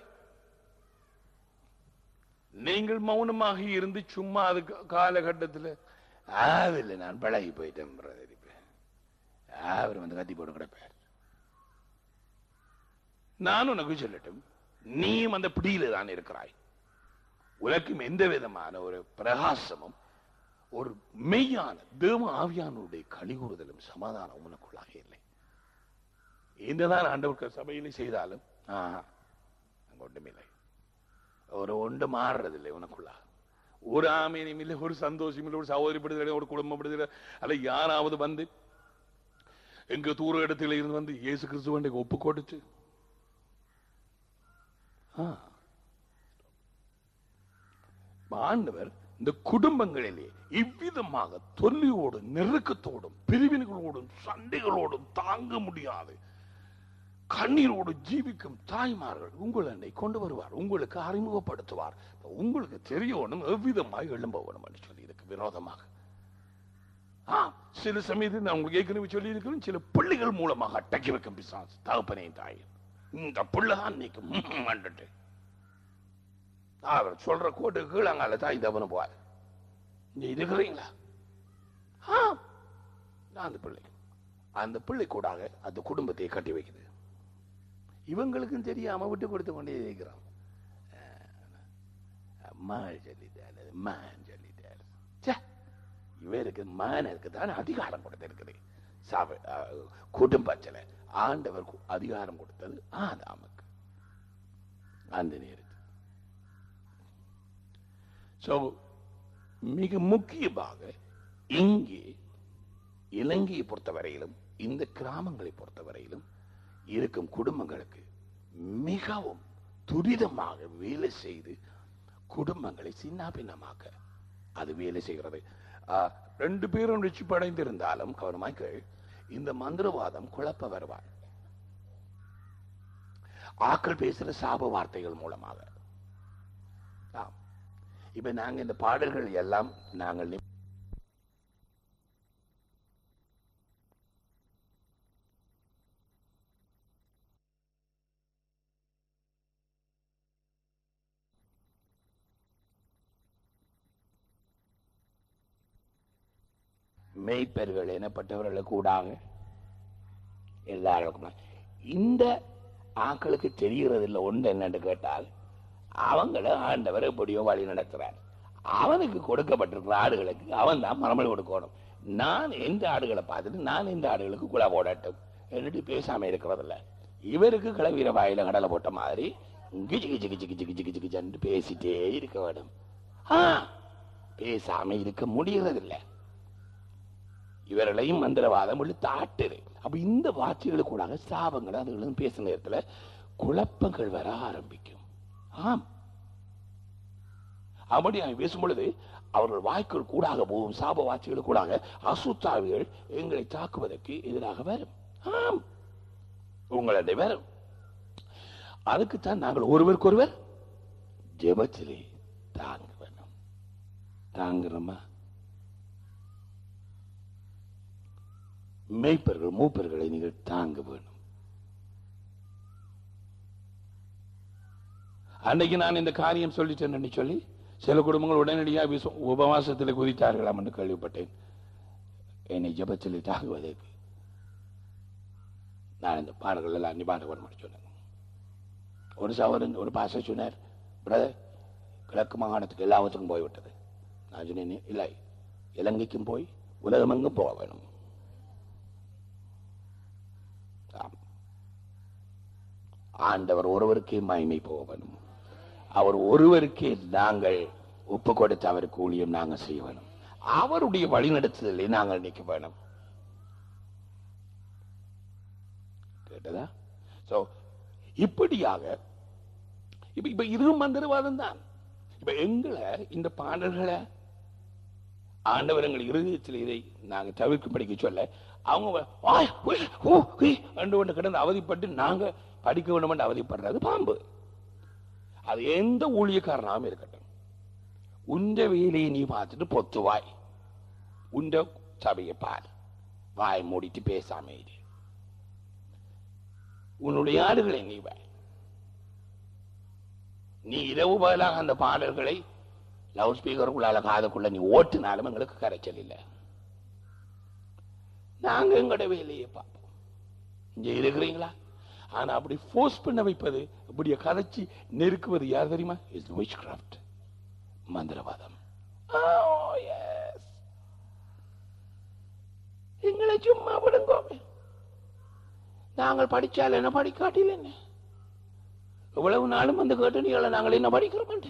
நீங்கள் மௌனமாக இருந்து சும்மா அது கா- காலகட்டத்தில் ஆவில்லை நான் பழகி போயிட்டேன் brother இப்ப. அவர் வந்து கத்தி போட்டு கிடப்பார் நான் உனக்கு சொல்லட்டும் நீயும் அந்த பிடியில தான் இருக்கிறாய் உனக்கும் எந்த விதமான ஒரு பிரகாசமும் ஒரு மெய்யான தேவ ஆவியானுடைய கழிகூறுதலும் சமாதானம் உனக்குள்ளாக இல்லை என்னதான் ஆண்டவர் சபையிலே செய்தாலும் ஆஹா, அங்க ஒன்றுமில்லை ஒரு ஒன்று மாறுறதில்லை உனக்குள்ளா ஒரு ஆமீனியும் இல்லை ஒரு சந்தோஷம் இல்லை ஒரு சகோதரிப்படுதல் ஒரு குடும்பப்படுதல் அல்ல யாராவது வந்து எங்க தூர இடத்துல இருந்து வந்து இயேசு கிறிஸ்துவண்டை ஒப்பு கொடுத்து ஆ. ஆண்டவர் இந்த குடும்பங்களிலே இவ்விதமாக தொல்லியோடும் நெருக்கத்தோடும் பிரிவினைகளோடும் சண்டைகளோடும் தாங்க முடியாது கண்ணீரோடு ஜீவிக்கும் தாய்மார்கள் உங்கள் என்னை கொண்டு வருவார் உங்களுக்கு அறிமுகப்படுத்துவார் உங்களுக்கு தெரியணும் எவ்விதமாக எழும்ப வேணும் என்று சொல்லி இதுக்கு விரோதமாக ஆ, சில சமயத்தில் நான் உங்களுக்கு ஏற்கனவே சொல்லி இருக்கிறேன் சில பிள்ளைகள் மூலமாக அட்டக்கி வைக்கும் பிசாசு தகப்பனையும் தாயும் இந்த பிள்ளைதான் நீக்கும் வந்துட்டு அவர் சொல்ற கோட்டு கீழங்கால தாய் தவன போவார் நீ இருக்கிறீங்களா ஆ, நான் அந்த பிள்ளை அந்த பிள்ளை கூடாக அந்த குடும்பத்தை கட்டி வைக்குது இவங்களுக்கும் தெரியாம விட்டு கொடுத்து கொண்டே இருக்கிறான் அம்மா சொல்லிட்டாரு மான் சொல்லிட்டாரு ச்சே, இவருக்கு மானருக்கு தான் அதிகாரம் கொடுத்திருக்குது சபை அஹ், குடும்பத்துல ஆண்டவர் கு- அதிகாரம் கொடுத்தது ஆதாமுக்கு அந்த நேரத்தில் சோ மிக முக்கியமாக இங்கே இலங்கையை பொறுத்தவரையிலும் இந்த கிராமங்களை பொறுத்தவரையிலும் இருக்கும் குடும்பங்களுக்கு மிகவும் துரிதமாக வேலை செய்து குடும்பங்களை சின்ன பின்னமாக்க அது வேலை செய்கிறது ஆ, ரெண்டு பேரும் ரிச்சிப்படைந்திருந்தாலும் கவனமாய்கள் இந்த மந்திரவாதம் குழப்ப வருவார் ஆக்கள் பேசுற சாப வார்த்தைகள் மூலமாக ஆம். இப்ப நாங்க இந்த பாடல்கள் எல்லாம் நாங்கள் நி- மெய்ப்பர்கள் எனப்பட்டவர்களுக்கு கூடாக எல்லாருக்கும் இந்த ஆக்களுக்கு தெரிகிறது இல்லை ஒன்று என்னன்னு கேட்டால் அவங்கள ஆண்டவர் எப்படியோ வழி நடத்துறார் அவனுக்கு கொடுக்கப்பட்டிருக்கிற ஆடுகளுக்கு அவன் தான் மரமல் கொடுக்கணும் நான் எந்த ஆடுகளை பார்த்துட்டு நான் இந்த ஆடுகளுக்கு குழா போடட்டும் என்னட்டு பேசாம இருக்கிறதில்ல இவருக்கு கிளவீர வாயில கடலை போட்ட மாதிரி கிச்சு கிச்சு கிச்சு கிச்சு கிச்சு கிச்சு கிச்சுன்னு பேசிட்டே இருக்க வேண்டும் ஆ பேசாம இருக்க முடியறதில்லை இவர்களையும் மந்திரவாதம் இழுத்து ஆட்டுது அப்ப இந்த வார்த்தைகளுக்கு கூட சாபங்கள் அதுகளும் பேசுற நேரத்துல குழப்பங்கள் வர ஆரம்பிக்கும் ஆம் அப்படி அவன் பேசும் பொழுது அவர்கள் வாய்க்குள் கூடாக போகும் சாப வார்த்தைகள் கூடாக அசுத்தாவிகள் எங்களை தாக்குவதற்கு எதிராக வரும் ஆம் உங்களுடைய வரும் அதுக்குத்தான் நாங்கள் ஒருவருக்கொருவர் ஜெபத்திலே தாங்க வேணும் தாங்குறோமா மேய்ப்பர்கள் மூப்பர்களை நீங்கள் தாங்க வேணும் அன்னைக்கு நான் இந்த காரியம் சொல்லிட்டேன்னு சொல்லி சில குடும்பங்கள் உடனடியாக விசு- உபவாசத்தில் குதித்தார்களாம் என்று கேள்விப்பட்டேன் என்னை ஜபத்தில் தாக்குவதற்கு நான் இந்த பாடல்கள் எல்லாம் நிபாரணம் பண்ண சொன்னேன் ஒரு சவரன் ஒரு பாச சொன்னார் பிரதர் கிழக்கு மாகாணத்துக்கு எல்லாவற்றுக்கும் போய்விட்டது நான் சொன்னேன் இல்லை இலங்கைக்கும் போய் உலகமெங்கும் போக வேணும் ஆம். ஆண்டவர் ஒருவருக்கே மகிமை போக வேணும் அவர் ஒருவருக்கே நாங்கள் ஒப்பு கொடுத்து அவருக்கு ஊழியம் நாங்கள் செய்ய வேணும் அவருடைய வழிநடத்துதலை நாங்கள் நிற்க வேணும் கேட்டதா சோ இப்படியாக இப்ப இப்ப இது மந்திரவாதம் தான் இப்ப எங்களை இந்த பாடல்களை ஆண்டவர் எங்கள் இருதயத்தில் இதை நாங்க தவிர்க்க படிக்க சொல்ல அவங்க வ- ஆய், உய், ஊ, உய் என்று கொண்டு கிடந்து அவதிப்பட்டு நாங்க படிக்க வேண்டும் என்று அவதிப்படுறது பாம்பு அது எந்த ஊழியக்காரனாகவும் இருக்கட்டும் உண்ட வேலையை நீ பார்த்துட்டு பொத்துவாய் உண்ட சபையை பார் வாய் மூடிட்டு பேசாம இரு உன்னுடைய ஆடுகளை நீ வை நீ இரவு பகலாக அந்த பாடல்களை லவுட் ஸ்பீக்கருக்குள்ளால காதுக்குள்ள நீ ஓட்டுனாலும் எங்களுக்கு கரைச்சல் இல்லை நாங்க எங்களோட வேலையை பார்ப்போம் இங்க இருக்கிறீங்களா ஆனா அப்படி ஃபோர்ஸ் பண்ண வைப்பது இப்படிய கதைச்சி நெருக்குவது யார் தெரியுமா இஸ் விச் கிராஃப்ட் மந்திரவாதம் Oh, yes. எங்களை சும்மா விடுங்கோமே நாங்கள் படிச்சால் என்ன படிக்காட்டில் என்ன இவ்வளவு நாளும் வந்து கேட்டு நீங்கள நாங்கள் என்ன படிக்கிறோம்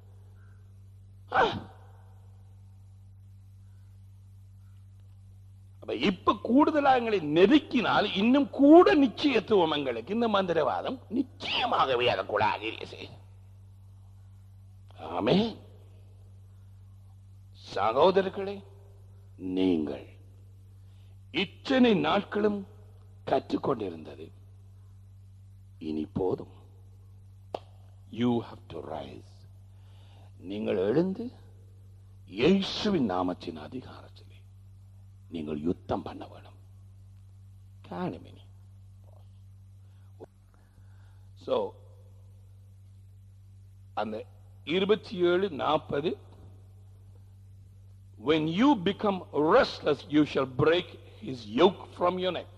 அப்ப இப்ப கூடுதலா எங்களை நெருக்கினால் இன்னும் கூட நிச்சயத்துவம் எங்களுக்கு இந்த மந்திரவாதம் நிச்சயமாகவே அதை கூட ஆகிரியசே ஆமே சகோதரர்களே நீங்கள் இத்தனை நாட்களும் கற்றுக்கொண்டிருந்தது இனி போதும் யூ ஹாவ் டு ரைஸ் நீங்கள் எழுந்து இயேசுவின் நாமத்தின் அதிகாரத்திலே நீங்கள் யுத்தம் பண்ண வேணும் காணுமினி சோ அந்த இருபத்தி ஏழு நாற்பது when you become restless you shall break his yoke from your neck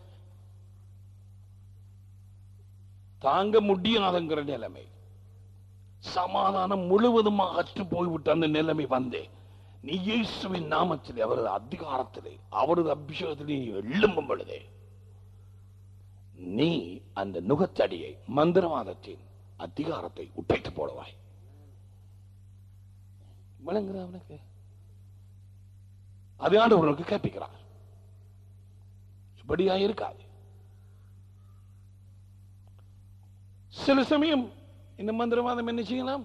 தாங்க முடியாதுங்கிற நிலைமை சமாதானம் முழுவதுமாக அற்று போய்விட்ட அந்த நிலைமை வந்தே நீ இயேசுவின் நாமத்திலே அவரது அதிகாரத்திலே அவரது அபிஷேகத்திலே நீ எழும்பும் பொழுதே நீ அந்த நுகத்தடியை மந்திரவாதத்தின் அதிகாரத்தை உடைத்து போடுவாய் விளங்குதா அவனுக்கு அது ஆண்டவர்களுக்கு கற்பிக்கிறார் இப்படியா இருக்காது சில சமயம் இந்த மந்திரவாதம் என்ன செய்யலாம்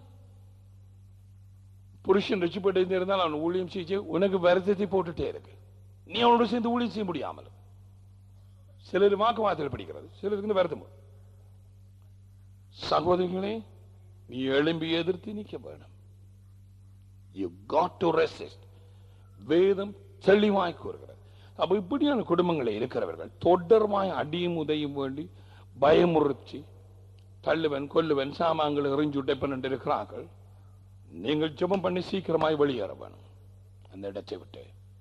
புருஷன் ரசிப்பட்டு இருந்தால் அவன் ஊழியம் செய்ய உனக்கு வருத்தத்தை போட்டுட்டே இருக்கு நீ அவனோட சேர்ந்து ஊழியம் செய்ய முடியாமல் சிலர் வாக்குவாதத்தில் படிக்கிறது சிலருக்கு இந்த வருத்தம் வரும். சகோதரிகளே நீ எழும்பி எதிர்த்து நிற்க வேணும் யூ காட் டு ரெசிஸ்ட் வேதம் தெளிவாய் கூறுகிறது அப்ப இப்படியான குடும்பங்களில் இருக்கிறவர்கள் தொடர்மாய் அடியும் உதையும் வேண்டி பயமுறுத்தி தள்ளுவன் கொல்லுவன் சாமான்கள் எறிஞ்சு உடைப்பன் இருக்கிறார்கள் நீங்கள் ஜெபம் பண்ணி சீக்கிரமாய் வெளியேற வேணும் அந்த இடத்தை விட்டு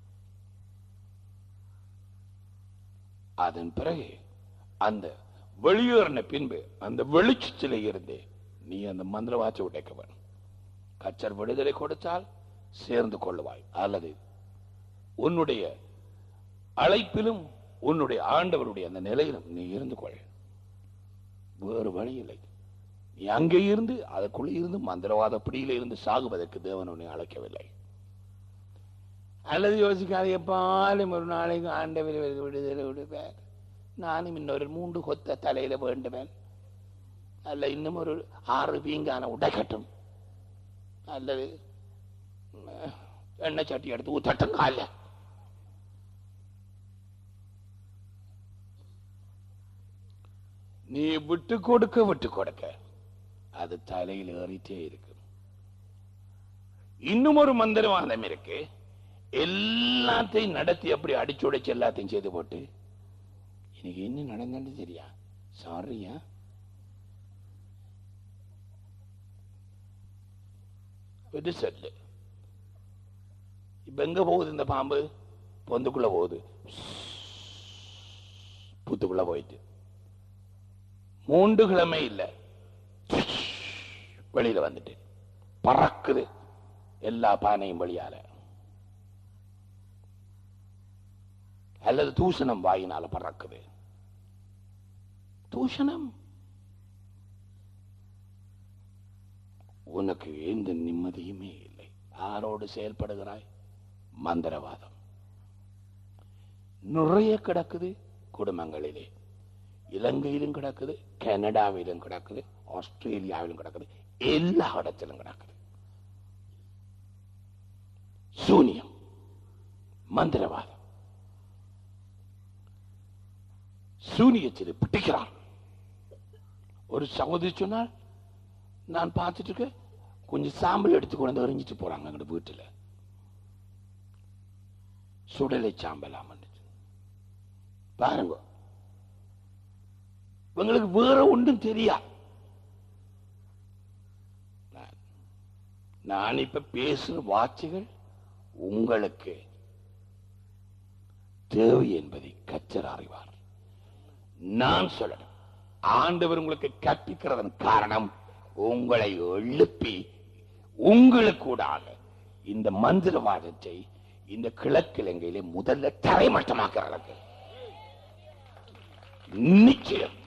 அதன் பிறகு அந்த வெளியேறின பின்பு அந்த வெளிச்சத்திலே இருந்து நீ அந்த மந்திரவாச்சை உடைக்க வேணும் கச்சர் விடுதலை கொடுத்தால் சேர்ந்து கொள்ளுவாய் அல்லது உன்னுடைய அழைப்பிலும் உன்னுடைய ஆண்டவருடைய அந்த நிலையிலும் நீ இருந்து கொள் வேறு வழி இல்லை நீ அங்கே இருந்து அதற்குள்ளே இருந்து மந்திரவாத பிடியில இருந்து சாகுவதற்கு தேவன் உன்னை அழைக்கவில்லை அல்லது யோசிக்காது எப்பாலும் ஒரு நாளைக்கு ஆண்டவர் விடுதலை விடுவேன் நானும் இன்னொரு மூன்று கொத்த தலையில வேண்டுவேன் அல்ல இன்னும் ஒரு ஆறு பீங்கான உடைக்கட்டும் அல்லது உம், எண்ணெய் சட்டி எடுத்து ஊத்தட்டும் கால நீ விட்டு கொடுக்க விட்டு கொடுக்க அது தலையில் ஏறிட்டே இருக்கு இன்னும் ஒரு மந்திரவாதம் இருக்கு எல்லாத்தையும் நடத்தி அப்படி அடிச்சுடைச்சு எல்லாத்தையும் செய்து போட்டு எனக்கு என்ன நடந்தது தெரியா சாரியா இது சொல்லு இப்ப எங்க போகுது இந்த பாம்பு பொந்துக்குள்ள போகுது புத்துக்குள்ள போயிட்டு மூன்று கிழமை இல்ல வெளியில வந்துட்டு பறக்குது எல்லா பானையும் வழியால அல்லது தூஷணம் வாயினால பறக்குது தூஷணம் உனக்கு எந்த நிம்மதியுமே இல்லை யாரோடு செயல்படுகிறாய் மந்திரவாதம் நிறைய கிடக்குது குடும்பங்களிலே இலங்கையிலும் கிடக்குது கனடாவிலும் கிடக்குது ஆஸ்திரேலியாவிலும் கிடக்குது எல்லா இடத்திலும் கிடக்குது சூனியம் மந்திரவாதம் சூனியத்தில் பிடிக்கிறார் ஒரு சகோதரி சொன்னால் நான் பார்த்துட்டு இருக்கேன் கொஞ்சம் சாம்பல் எடுத்து கொண்டு வந்து எறிஞ்சிட்டு போறாங்க எங்க வீட்டுல சுடலை சாம்பலாம் பாருங்க இவங்களுக்கு வேற ஒன்றும் தெரியா நான்- நான் இப்ப பேசுற வார்த்தைகள் உங்களுக்கு தேவை என்பதை கச்சர் அறிவார் நான் சொல்லணும் ஆண்டவர் உங்களுக்கு கற்பிக்கிறதன் காரணம் உங்களை எழுப்பி உங்களுக்கூடாக இந்த மந்திரவாதத்தை இந்த கிழக்கிழங்கையிலே முதல்ல தரைமட்டமாக்குறதுக்கு நிச்சயம்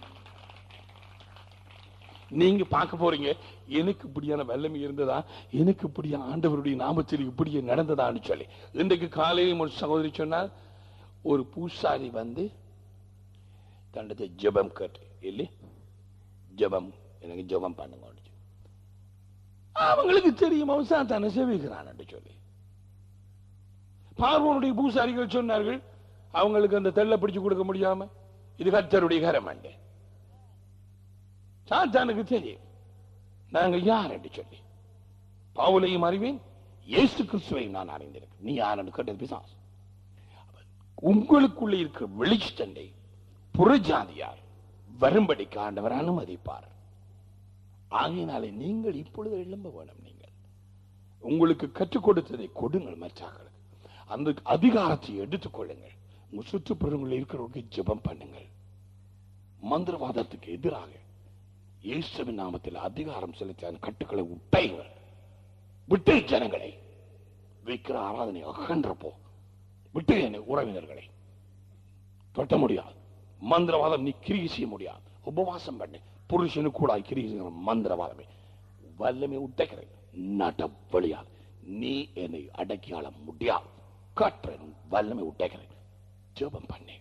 நீங்க பார்க்க போறீங்க எனக்கு இப்படியான வல்லமை இருந்ததா எனக்கு இப்படியான ஆண்டவருடைய நாமத்தில் இப்படியே நடந்ததான்னு சொல்லி இன்றைக்கு காலையில் ஒரு சகோதரி சொன்னால் ஒரு பூசாரி வந்து தண்டத்தை ஜெபம் கேட்டு இல்லை ஜெபம் எனக்கு ஜெபம் பண்ணுங்க அவங்களுக்கு தெரியும் அவன் சாத்தான சேவிக்கிறான் சொல்லி பார்வனுடைய பூசாரிகள் சொன்னார்கள் அவங்களுக்கு அந்த தெல்ல பிடிச்சு கொடுக்க முடியாம இது கர்த்தருடைய கரமண்டே சாத்தானுக்கு தெரியும் நாங்க யார் என்று சொல்லி பவுலையும் அறிவேன் இயேசு கிறிஸ்துவையும் நான் அறிந்திருக்கேன் நீ யார் என்று கேட்டது பிசாசு உங்களுக்குள்ளே இருக்கிற வெளிச்சண்டை புறஜாதியார் வரும்படி ஆண்டவர் அனுமதிப்பார் ஆகையினாலே நீங்கள் இப்பொழுது எழும்ப வேணும் நீங்கள் உங்களுக்கு கற்றுக் கொடுத்ததை கொடுங்கள் மற்றாக்களுக்கு அந்த அதிகாரத்தை எடுத்துக் கொள்ளுங்கள் உங்க சுற்றுப்புறங்களில் இருக்கிறவர்களுக்கு ஜெபம் பண்ணுங்கள் மந்திரவாதத்துக்கு எதிராக இயேசுவின் நாமத்தில் அதிகாரம் செலுத்தி அந்த கட்டுக்களை விட்டைகள் விட்டு ஜனங்களை வைக்கிற ஆராதனை அகன்றப்போ விட்டு என்னை உறவினர்களை தொட்ட முடியாது மந்திரவாதம் நீ கிரியை செய்ய முடியாது உபவாசம் பண்ணு புருஷனு கூட கிரியை செய்கிற மந்திரவாதமே வல்லமை உடைக்கிறேன் நட வழியாது நீ என்னை அடக்கி ஆள முடியாது காட்டுறேன் வல்லமை உடைக்கிறேன் ஜெபம் பண்ணு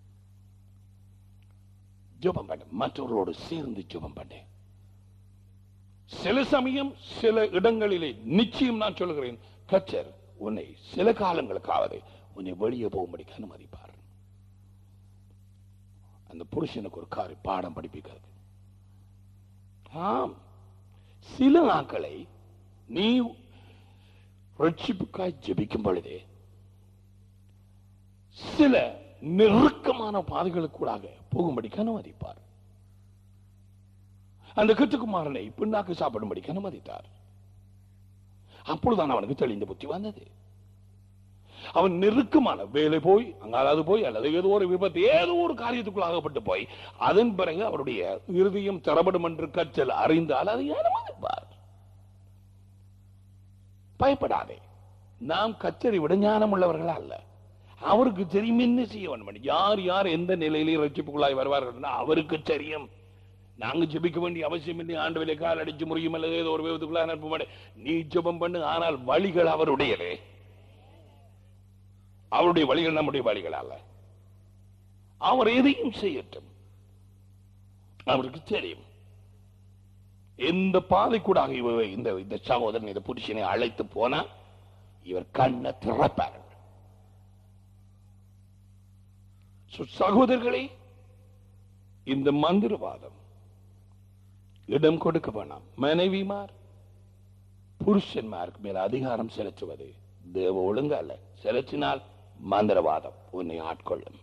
ஜெபம் பண்ணு மற்றவர்களோடு சேர்ந்து ஜெபம் பண்ணு சில சமயம் சில இடங்களிலே நிச்சயம் நான் சொல்கிறேன் கச்சர் உன்னை சில காலங்களுக்காவது உன்னை வெளியே போகும்படி அனுமதிப்பார் அந்த புருஷனுக்கு ஒரு காரி பாடம் படிப்பிக்கிறது ஆம் சில நாட்களை நீ ரட்சிப்புக்காய் ஜெபிக்கும் பொழுதே சில நெருக்கமான பாதைகளுக்கூடாக போகும்படி அனுமதிப்பார் அந்த கட்டுக்குமாரனை பின்னாக்கு சாப்பிடும்படி அனுமதித்தார் அப்பொழுதுதான் அவனுக்கு தெளிந்த புத்தி வந்தது அவன் நெருக்கமான வேலை போய் அங்காலாவது போய் அல்லது ஏதோ ஒரு விபத்து ஏதோ ஒரு காரியத்துக்குள் ஆகப்பட்டு போய் அதன் பிறகு அவருடைய இறுதியும் தரப்படும் என்று கற்றல் அறிந்தால் அதை அனுமதிப்பார் பயப்படாதே நாம் கச்சரை விட ஞானம் உள்ளவர்கள் அல்ல அவருக்கு தெரியும் என்ன செய்ய வேண்டும் யார் யார் எந்த நிலையிலே ரட்சிப்புக்குள்ளாய் வருவார்கள் அவருக்கு தெரியும் நாங்க ஜெபிக்க வேண்டிய அவசியம் இல்லை ஆண்டு கால் அடிச்சு முறியும் அல்லது ஏதோ ஒரு விபத்துக்குள்ள அனுப்ப மாட்டேன் நீ ஜெபம் பண்ணு ஆனால் வழிகள் அவருடையதே அவருடைய வழிகள் நம்முடைய வழிகள் அல்ல அவர் எதையும் செய்யட்டும் அவருக்கு தெரியும் எந்த பாதைக்கூடாக இவ இந்த இந்த சகோதரன் இந்த புருஷனை அழைத்து போனா இவர் கண்ணை திறப்பார்கள் So, சகோதரர்களே இந்த மந்திரவாதம் இடம் கொடுக்க வேணாம் மனைவிமார் புருஷன்மாருக்கு மேல அதிகாரம் செலுத்துவது தேவ ஒழுங்கு அல்ல செலுத்தினால் மந்திரவாதம் உன்னை ஆட்கொள்ளும்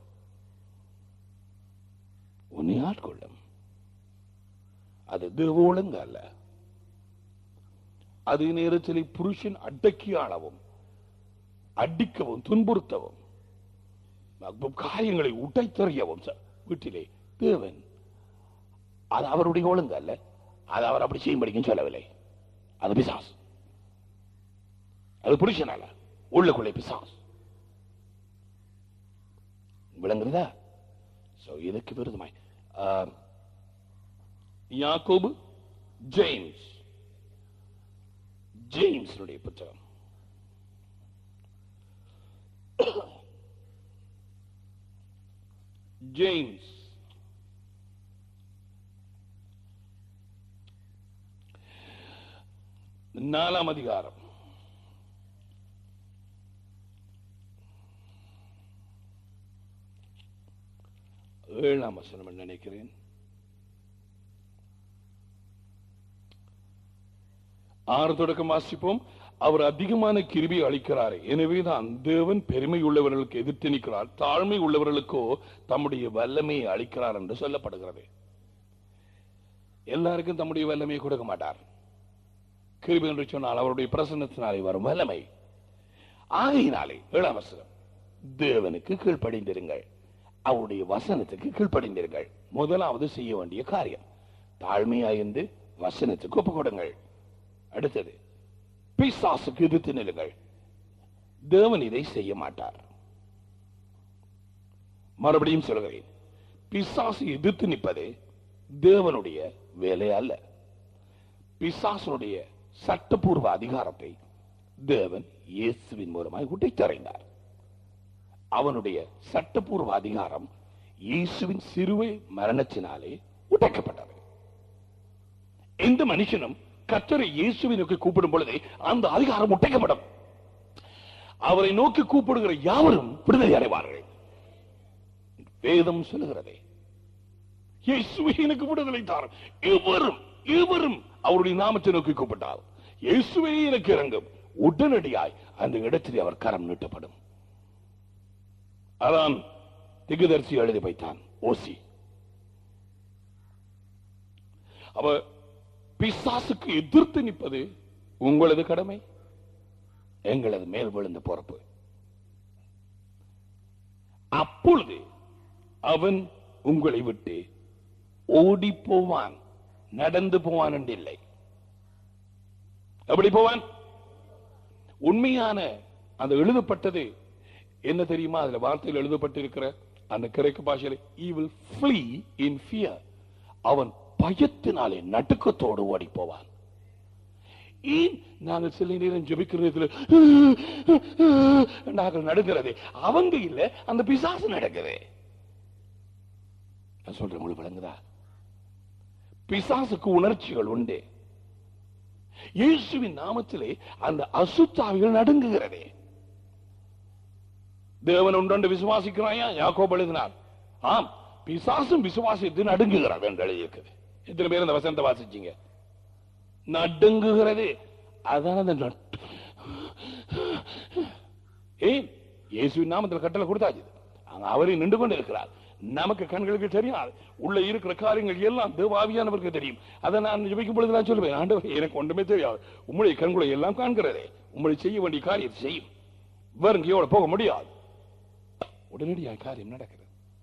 உன்னை ஆட்கொள்ளும் அது தேவ ஒழுங்கு அல்ல அதே நேரத்தில் புருஷன் அடக்கி ஆளவும் அடிக்கவும் துன்புறுத்தவும் காரியங்களை உடைத்தறியவும் ச- வீட்டிலே தேவன் அது அவருடைய ஒழுங்கு அல்ல அது அவர் அப்படி செய்யும்படிக்கும் சொல்லவில்லை அது பிசாஸ் அது புருஷனால உள்ளுக்குள்ளே பிசாஸ் விளங்குறதா சோ இதுக்கு விருதுமாய் ஆம், யாக்கோபு ஜேம்ஸ் ஜேம்ஸுடைய புத்தகம் ஜேம்ஸ் நாலாம் அதிகாரம் ஏழாம் வசனம் என்று நினைக்கிறேன் ஆறு தொடக்கம் வாசிப்போம் அவர் அதிகமான கிருபி அளிக்கிறார் எனவேதான் தேவன் பெருமை உள்ளவர்களுக்கு எதிர்த்து நிற்கிறார் தாழ்மை உள்ளவர்களுக்கோ தம்முடைய வல்லமையை அளிக்கிறார் என்று சொல்லப்படுகிறது எல்லாருக்கும் தம்முடைய வல்லமையை கொடுக்க மாட்டார் கிருபி என்று சொன்னால் அவருடைய பிரசன்னத்தினாலே வரும் வல்லமை ஆகையினாலே ஏழாம் வசனம் தேவனுக்கு கீழ்ப்படிந்திருங்கள் அவருடைய வசனத்துக்கு கீழ்ப்படிந்திருங்கள் முதலாவது செய்ய வேண்டிய காரியம் தாழ்மையாயிருந்து வசனத்துக்கு ஒப்பு கொடுங்கள் அடுத்தது பிசாசுக்கு எதிர்த்து நில்லுங்கள் தேவன் இதை செய்ய மாட்டார் மறுபடியும் சொல்கிறேன் பிசாசு எதிர்த்து நிற்பது தேவனுடைய வேலை அல்ல பிசாசனுடைய சட்டப்பூர்வ அதிகாரத்தை தேவன் இயேசுவின் மூலமாய் உடைத்தறைந்தார் அவனுடைய சட்டப்பூர்வ அதிகாரம் இயேசுவின் சிறுவை மரணத்தினாலே உடைக்கப்பட்டது எந்த மனுஷனும் கத்தரை இயேசுவை நோக்கி கூப்பிடும் பொழுதே அந்த அதிகாரம் உடைக்கப்படும் அவரை நோக்கி கூப்பிடுகிற யாவரும் விடுதலை அடைவார்கள் வேதம் சொல்லுகிறதே இயேசுவை எனக்கு விடுதலை தாரும் எவரும் எவரும் அவருடைய நாமத்தை நோக்கி கூப்பிட்டால் இயேசுவே எனக்கு இறங்கும் உடனடியாய் அந்த இடத்தில் அவர் கரம் நீட்டப்படும் அதான் திகுதர்சி எழுதி வைத்தான் ஓசி அவ பிசாசுக்கு எதிர்த்து நிற்பது உங்களது கடமை எங்களது மேல் விழுந்த பொறுப்பு அப்பொழுது அவன் உங்களை விட்டு ஓடி போவான் நடந்து போவான் என்று இல்லை எப்படி போவான் உண்மையான அந்த எழுதப்பட்டது என்ன தெரியுமா அதுல வார்த்தையில் எழுதப்பட்டிருக்கிற அந்த கிரேக்க பாஷையில he will flee in fear அவன் பயத்தினாலே நடுக்கத்தோடு ஓடி போவான் ஏன் நாங்கள் சில நேரம் ஜெபிக்கிறதுல நாங்கள் நடுங்கிறது அவங்க இல்ல அந்த பிசாசு நடக்குது நான் சொல்றேன் உங்களுக்கு விளங்குதா பிசாசுக்கு உணர்ச்சிகள் உண்டு இயேசுவின் நாமத்திலே அந்த அசுத்தாவிகள் நடுங்குகிறதே தேவன் உண்டு விசுவாசிக்கிறாயா யாக்கோப் எழுதினார் ஆம் பிசாசும் விசுவாசித்து நடுங்குகிறார் என்று எழுதியிருக்குது எத்தனை பேர் இந்த வசனத்தை வாசிச்சீங்க நடுங்குகிறது அதான் அந்த நட்டு ஏன் இயேசுவின் நாமத்தில் கட்டளை கொடுத்தாச்சு அங்க அவரை நின்று கொண்டு இருக்கிறார் நமக்கு கண்களுக்கு தெரியாது உள்ள இருக்கிற காரியங்கள் எல்லாம் தேவாவியானவருக்கு தெரியும் அதை நான் ஜெபிக்கும் பொழுது நான் சொல்லுவேன் ஆண்டவரே எனக்கு ஒன்றுமே தெரியாது உம்முடைய கண்களை எல்லாம் காண்கிறதே உம்முடைய செய்ய வேண்டிய காரியத்தை செய்யும் வேறுங்கையோட போக முடியாது உடனடியாக காரியம் நடக்கிறது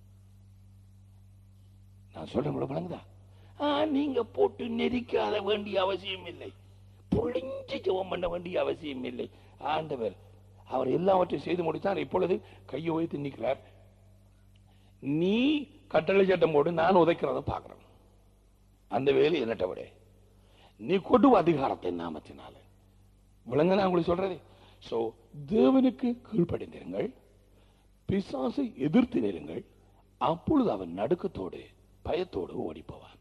நான் சொல்றேன் கூட வழங்குதா ஆ, நீங்க போட்டு நெரிக்காத வேண்டிய அவசியம் இல்லை புளிஞ்சு ஜெபம் பண்ண வேண்டிய அவசியம் இல்லை ஆண்டவர் அவர் எல்லாவற்றையும் செய்து முடித்தார் இப்பொழுது கையை வைத்து நிற்கிறார் நீ கட்டளை சட்டம் போட்டு நான் உதைக்கிறத பார்க்கிறேன் அந்த வேலை என்னட்ட விட நீ கொடு அதிகாரத்தை நாமத்தினால விளங்க நான் உங்களுக்கு சொல்றதே சோ தேவனுக்கு கீழ்ப்படிந்திருங்கள் பிசாசை எதிர்த்து நிறுங்கள் அப்பொழுது அவன் நடுக்கத்தோடு பயத்தோடு ஓடி போவான்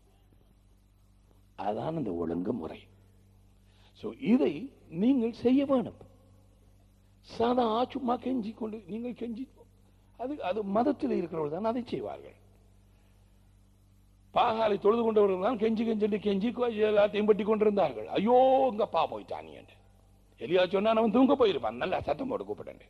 அதான் அந்த ஒழுங்கு முறை சோ இதை நீங்கள் செய்ய வேணும் சாதா சும்மா கெஞ்சி கொண்டு நீங்கள் கெஞ்சி அது அது மதத்தில் இருக்கிறவர்கள் தான் அதை செய்வார்கள் பாகாலை தொழுது கொண்டவர்கள் தான் கெஞ்சி கெஞ்சி கெஞ்சி கொ- எல்லாத்தையும் பட்டி கொண்டிருந்தார்கள் ஐயோ உங்க பா போயிட்டான் என்று எலியா சொன்னா அவன் தூங்க போயிருப்பான் நல்லா சத்தம் போட்டு கூப்பிட்டேன்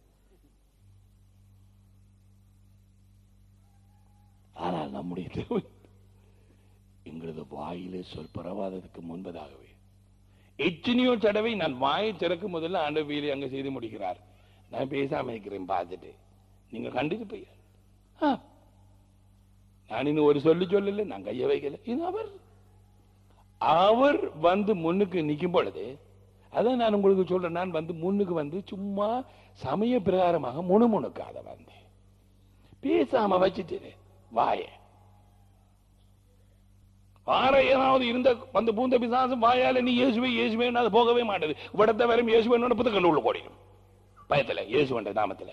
ஆனால் நம்முடைய தேவன் எங்களது வாயிலே சொல் பரவாததுக்கு முன்பதாகவே எத்தனையோ தடவை நான் வாயை திறக்கும் முதல்ல ஆண்டவர் வேலை அங்க செய்து முடிக்கிறார் நான் பேசாம இருக்கிறேன் பார்த்துட்டு நீங்க கண்டிருப்பீங்க ஆ. நான் இன்னும் ஒரு சொல்லி சொல்லல நான் கைய வைக்கல இது அவர் அவர் வந்து முன்னுக்கு நிக்கும் பொழுது அதான் நான் உங்களுக்கு சொல்றேன் நான் வந்து முன்னுக்கு வந்து சும்மா சமய பிரகாரமாக முணுமுணுக்காத வந்து பேசாம வச்சுட்டு வாய வார ஏதாவது இருந்த வந்து பூந்த பிசாசம் வாயால நீ இயேசுவே இயேசுவேன்னு அது போகவே மாட்டது விடத்த வரும் இயேசுவேன்னு புத்தகங்கள் உள்ள ஓடிடும் பயத்துல இயேசுவண்ட நாமத்துல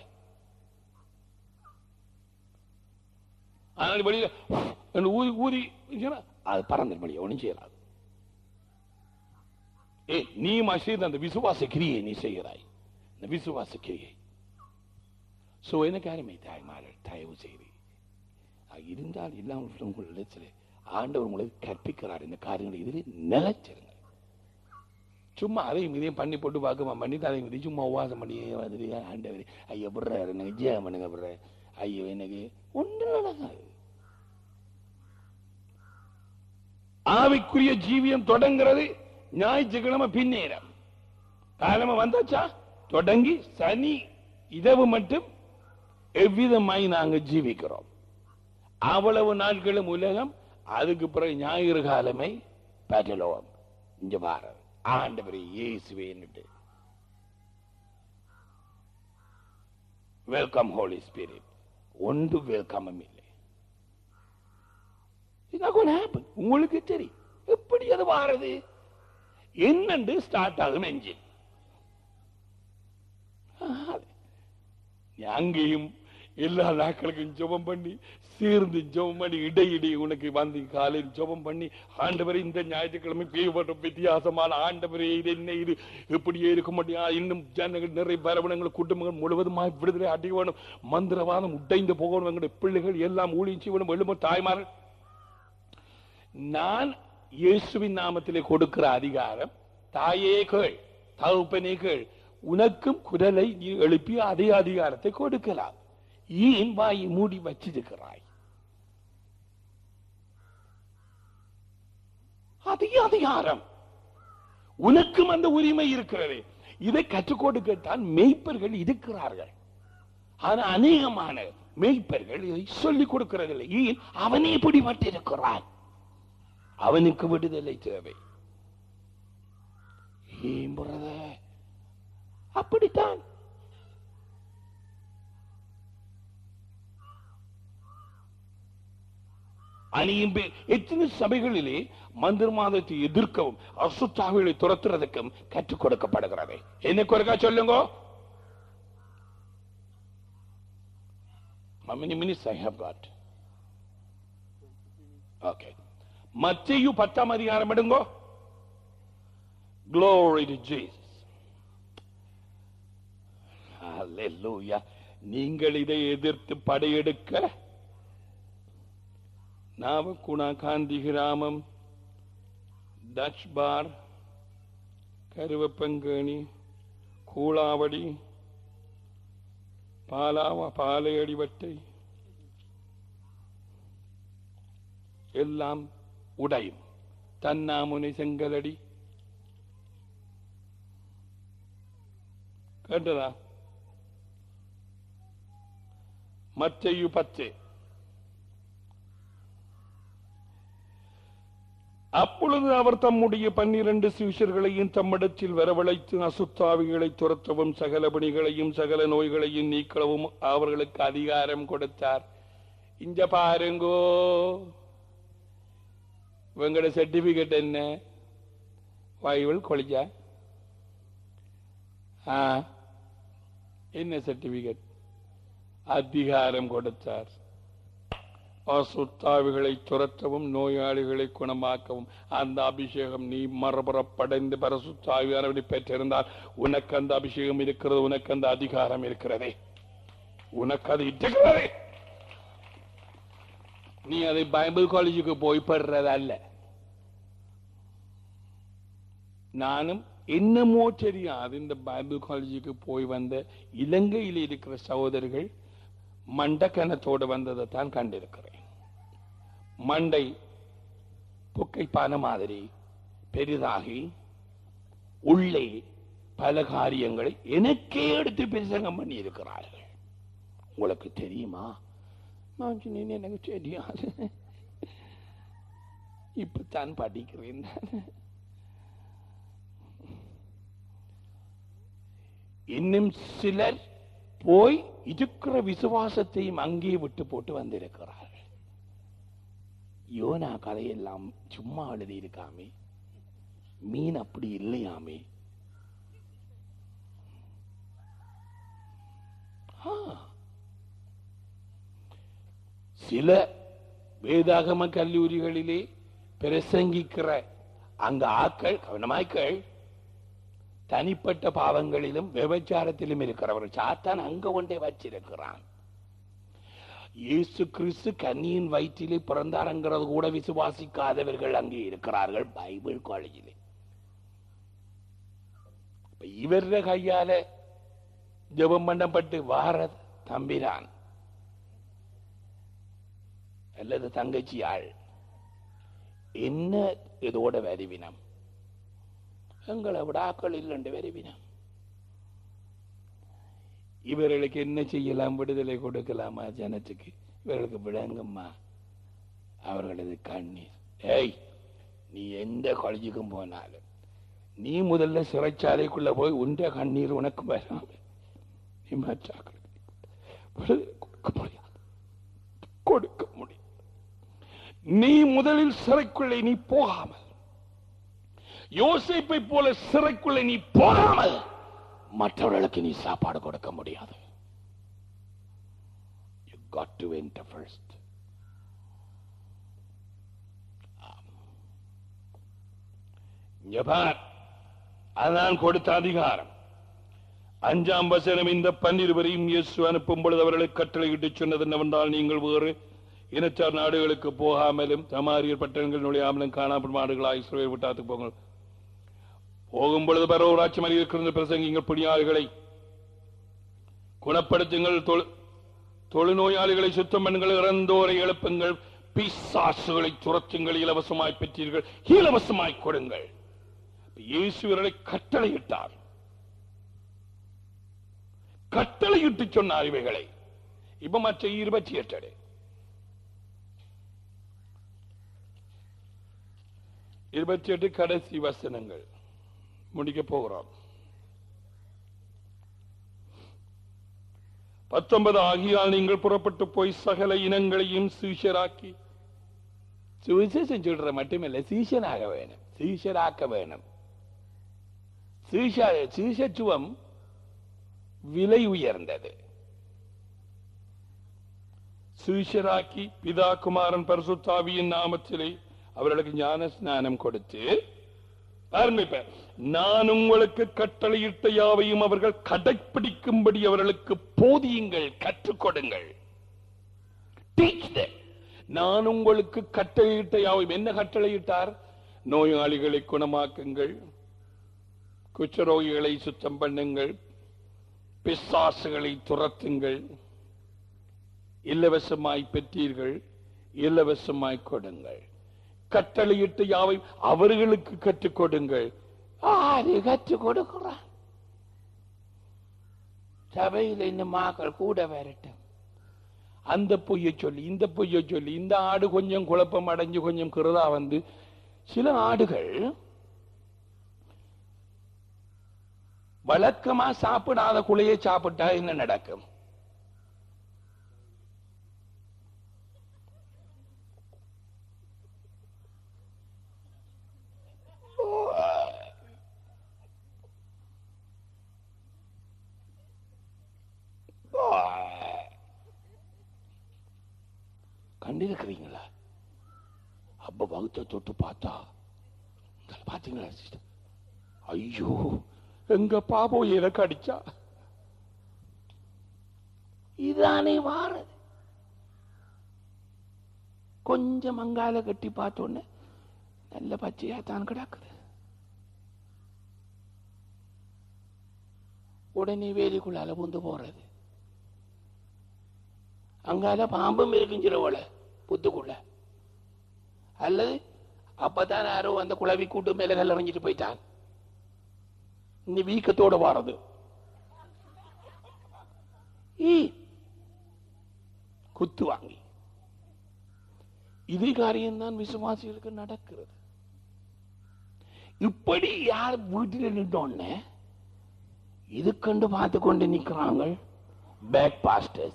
அதனால வெளியில என்று ஊதி ஊதி சொன்னா, அது பறந்து வெளியே ஒன்றும் செய்யறாது ஏ நீ செய்த அந்த விசுவாச கிரியை நீ செய்கிறாய் இந்த விசுவாச கிரியை சோ எனக்கு அருமை தாய்மார்கள் தயவு செய்து அது இருந்தால் இல்லாமல் உங்கள் இடத்துல ஆண்டவர் உங்களுக்கு கற்பிக்கிறார் இந்த காரியங்களை இதில் நிலைச்சிருங்க சும்மா அதையும் இதையும் பண்ணி போட்டு பார்க்கமா பண்ணிட்டு அதையும் இதையும் சும்மா உபவாசம் பண்ணி வந்துட்டு ஆண்டவர் ஐயோ விடுறாரு எனக்கு ஜெயம் பண்ணுங்க விடுற ஐயோ எனக்கு ஒன்றும் நடக்காது ஆவிக்குரிய ஜீவியம் தொடங்குறது ஞாயிற்றுக்கிழமை பின்னேரம் காலமா வந்தாச்சா தொடங்கி சனி இரவு மட்டும் எவ்விதமாய் நாங்க ஜீவிக்கிறோம் அவ்வளவு நாட்களும் உலகம் அதுக்கு பிறகு ஞாயிறு காலமை பெற்றலோகம் இங்க பாரு ஆண்டவரை இயேசுவேன்னுட்டு வெல்கம் ஹோலி ஸ்பிரிட் ஒன்று வெல்கமும் இல்லை It's not going to happen. உங்களுக்கு தெரியும் எப்படி அது வாரது என்னண்டு ஸ்டார்ட் ஆகும் என்ஜின் அங்கேயும் எல்லா நாட்களுக்கும் ஜெபம் பண்ணி சேர்ந்து ஜெபம் பண்ணி இடையிடை உனக்கு வந்து காலையில் ஜெபம் பண்ணி ஆண்டவரை இந்த ஞாயிற்றுக்கிழமை பேய்பட்ட வித்தியாசமான ஆண்டவரே இது என்ன இது இப்படியே இருக்க முடியா இன்னும் ஜனங்கள் நிறைய பரவணங்கள் குடும்பங்கள் முழுவதுமாக விடுதலை அடையணும் மந்திரவாதம் உடைந்து போகணும் எங்களுடைய பிள்ளைகள் எல்லாம் ஊழியம் செய்யணும் எழும தாய்மார்கள் நான் இயேசுவின் நாமத்திலே கொடுக்கிற அதிகாரம் தாயே கேள் தகுப்பனே கேள் உனக்கும் குரலை நீ எழுப்பி அதே அதிகாரத்தை கொடுக்கலாம் ஏன் வாயை மூடி வச்சிருக்கிறாய் அதே அதிகாரம் உனக்கும் அந்த உரிமை இருக்கிறது இதை கற்றுக் கொடுக்கத்தான் மெய்ப்பர்கள் இருக்கிறார்கள் ஆனா அநேகமான மெய்ப்பர்கள் இதை சொல்லிக் கொடுக்கிறதில்லை ஏன் அவனே பிடிபட்டிருக்கிறான் அவனுக்கு விடுதலை தேவை ஏன் brother? அப்படித்தான் அணியும் பேர் எத்தனை சபைகளிலே மந்திரமாதத்தை எதிர்க்கவும் அசுத்தாவிகளை துரத்துறதுக்கும் கற்றுக் கொடுக்கப்படுகிறது என்ன குறைக்கா சொல்லுங்க How many minutes I have got? Okay. மத்தேயு பத்தாம் அதிகாரம் எடுங்கோ Glory to Jesus. Hallelujah. நீங்கள் இதை எதிர்த்து படையெடுக்க நாவக்குணா காந்தி கிராமம் டச் பார் கருவப்பங்கேணி கூளாவடி பாலாவ பாலையடிவட்டை எல்லாம் உடையும் தன்னாமுனை செங்கலடி கேட்டதா மத்தையு பத்து அப்பொழுது அவர் தம்முடைய பன்னிரண்டு சிஷர்களையும் தம்மிடத்தில் வரவழைத்து அசுத்தாவிகளை துரத்தவும் சகல பணிகளையும் சகல நோய்களையும் நீக்கவும் அவர்களுக்கு அதிகாரம் கொடுத்தார் இங்க பாருங்கோ இவங்களோட சர்டிபிகேட் என்ன பைபிள் கொலிஜா ஆ என்ன சர்டிபிகேட் அதிகாரம் கொடுத்தார் அசுத்தாவிகளை துரத்தவும் நோயாளிகளை குணமாக்கவும் அந்த அபிஷேகம் நீ மறுபுறப்படைந்து பரசுத்தாவியானவனை பெற்றிருந்தால் உனக்கு அந்த அபிஷேகம் இருக்கிறது உனக்கு அந்த அதிகாரம் இருக்கிறதே உனக்கு அது இருக்கிறதே நீ அதை பைபிள் காலேஜுக்கு போய் படுறதல்ல நானும் என்னமோ தெரியாது இந்த பைபிள் காலேஜுக்கு போய் வந்த இலங்கையில் இருக்கிற சகோதரர்கள் மண்டக்கணத்தோடு வந்ததை தான் கண்டிருக்கிறேன் மண்டை புக்கைப்பான மாதிரி பெரிதாகி உள்ளே பல காரியங்களை எனக்கே எடுத்து பிரசங்கம் பண்ணி இருக்கிறார்கள் உங்களுக்கு தெரியுமா நான் சொன்னேன் எனக்கு தெரியாது இப்பத்தான் படிக்கிறேன் நான். இன்னும் சிலர் போய் இருக்கிற விசுவாசத்தையும் அங்கே விட்டு போட்டு வந்திருக்கிறார்கள் யோனா கதையெல்லாம் சும்மா எழுதி இருக்காமே மீன் அப்படி இல்லையாமே ஆ. சில வேதாகம கல்லூரிகளிலே பிரசங்கிக்கிற அங்க ஆக்கள் கவனமாய்க்கள் தனிப்பட்ட பாவங்களிலும் விபச்சாரத்திலும் இருக்கிறவர் சாத்தான் அங்க கொண்டே வச்சிருக்கிறான் இயேசு கிறிஸ்து கன்னியின் வயிற்றிலே பிறந்தாருங்கிறது கூட விசுவாசிக்காதவர்கள் அங்கே இருக்கிறார்கள் பைபிள் காலேஜிலே இப்ப இவர கையால ஜெபம் பண்ணப்பட்டு வாரது தம்பிரான் அல்லது தங்கச்சியாள் என்ன இதோட வருவினம் எங்களை விட ஆக்கள் இல்லைண்டு வருவினம் இவர்களுக்கு என்ன செய்யலாம் விடுதலை கொடுக்கலாமா ஜனத்துக்கு இவர்களுக்கு விளங்கும்மா அவர்களது கண்ணீர் ஏய் நீ எந்த காலேஜுக்கும் போனாலும் நீ முதல்ல சிறைச்சாலைக்குள்ள போய் உண்ட கண்ணீர் உனக்கு வராம நீ மற்றாக்களுக்கு விடுதலை கொடுக்க முடியாது கொடுக்க முடியும் நீ முதலில் சிறைக்குள்ளே நீ போகாமல் யோசிப்பை போல சிறைக்குள்ளே நீ போகாமல் மற்றவர்களுக்கு நீ சாப்பாடு கொடுக்க முடியாது You got to enter first. ஆம். இங்க பார் அதான் கொடுத்த அதிகாரம் அஞ்சாம் வசனம் இந்த பன்னிருவரையும் இயேசு அனுப்பும் பொழுது அவர்களுக்கு கட்டளையிட்டு சொன்னது என்னவென்றால் நீங்கள் வேறு இனச்சார் நாடுகளுக்கு போகாமலும் தமாரியர் பட்டணங்கள் நுழையாமலும் காணாமல் மாடுகளாய் இஸ்ரவேல் விட்டாத்துக்கு போங்கள் போகும் பொழுது பரவராட்சி மணி இருக்கிற பிரசங்கிங்கள் புனியாளிகளை குணப்படுத்துங்கள் தொழு- தொழுநோயாளிகளை சுத்தம் பண்ணுங்கள் இறந்தோரை எழுப்புங்கள் பிசாசுகளை துரத்துங்கள் இலவசமாய் பெற்றீர்கள் இலவசமாய் கொடுங்கள் இயேசு இவர்களை கட்டளையிட்டார் கட்டளையிட்டு சொன்னார் இவைகளை இப்ப மற்ற இருபத்தி எட்டு இருபத்தி எட்டு கடைசி வசனங்கள் முடிக்க போகிறோம் பத்தொன்பது ஆகியால் நீங்கள் புறப்பட்டு போய் சகல இனங்களையும் சீஷராக்கி சுவிசேஷம் சொல்ற மட்டுமில்ல சீஷனாக வேணும் சீஷராக்க வேணும் சீஷ சீஷத்துவம் விலை உயர்ந்தது சீஷராக்கி பிதா குமாரன் பரிசுத்தாவியின் நாமத்திலே அவர்களுக்கு ஞான ஸ்நானம் கொடுத்து ஆரம்பிப்பேன் நான் உங்களுக்கு கட்டளையிட்ட யாவையும் அவர்கள் கடைப்பிடிக்கும்படி அவர்களுக்கு போதியுங்கள் கற்றுக் கொடுங்கள் Teach them. நான் உங்களுக்கு கட்டளையிட்ட யாவையும் என்ன கட்டளையிட்டார் நோயாளிகளை குணமாக்குங்கள் குச்சரோகிகளை சுத்தம் பண்ணுங்கள் பிசாசுகளை துரத்துங்கள் இலவசமாய் பெற்றீர்கள் இலவசமாய் கொடுங்கள் கட்டளையிட்டு யாவை அவர்களுக்கு கற்றுக் கொடுங்கள் ஆறு கற்றுக் கொடுக்கிறான் சபையில் இன்னும் மாக்கள் கூட வரட்டும் அந்த பொய்ய சொல்லி இந்த பொய்ய சொல்லி இந்த ஆடு கொஞ்சம் குழப்பம் அடைஞ்சு கொஞ்சம் கிருதா வந்து சில ஆடுகள் வழக்கமா சாப்பிடாத குலையை சாப்பிட்டா என்ன நடக்கும் கண்டிருக்கிறீங்களா அப்ப வகுத்த தொட்டு பார்த்தா இங்க பாத்தீங்களா சிஸ்டர் ஐயோ எங்க பாபம் எனக்கு அடிச்சா இதானே வாரது கொஞ்சம் மங்கால கட்டி பார்த்தோன்னே நல்ல பச்சையா தான் கிடக்குது உடனே வேலிக்குள்ளால புந்து போறது அங்கால பாம்பும் இருக்குஞ்சிரவள புத்துக்குள்ள அல்லது அப்பதான் யாரோ அந்த குழவி கூட்டு மேல கல்ல எறிஞ்சிட்டு போயிட்டான் இனி வீக்கத்தோட வாரது ஈ, குத்து வாங்கி இதே காரியம்தான் விசுவாசிகளுக்கு நடக்கிறது இப்படி யார் வீட்டில் நின்றோன்னு இது கண்டு பார்த்து கொண்டு நிற்கிறாங்க பேக் பாஸ்டர்ஸ்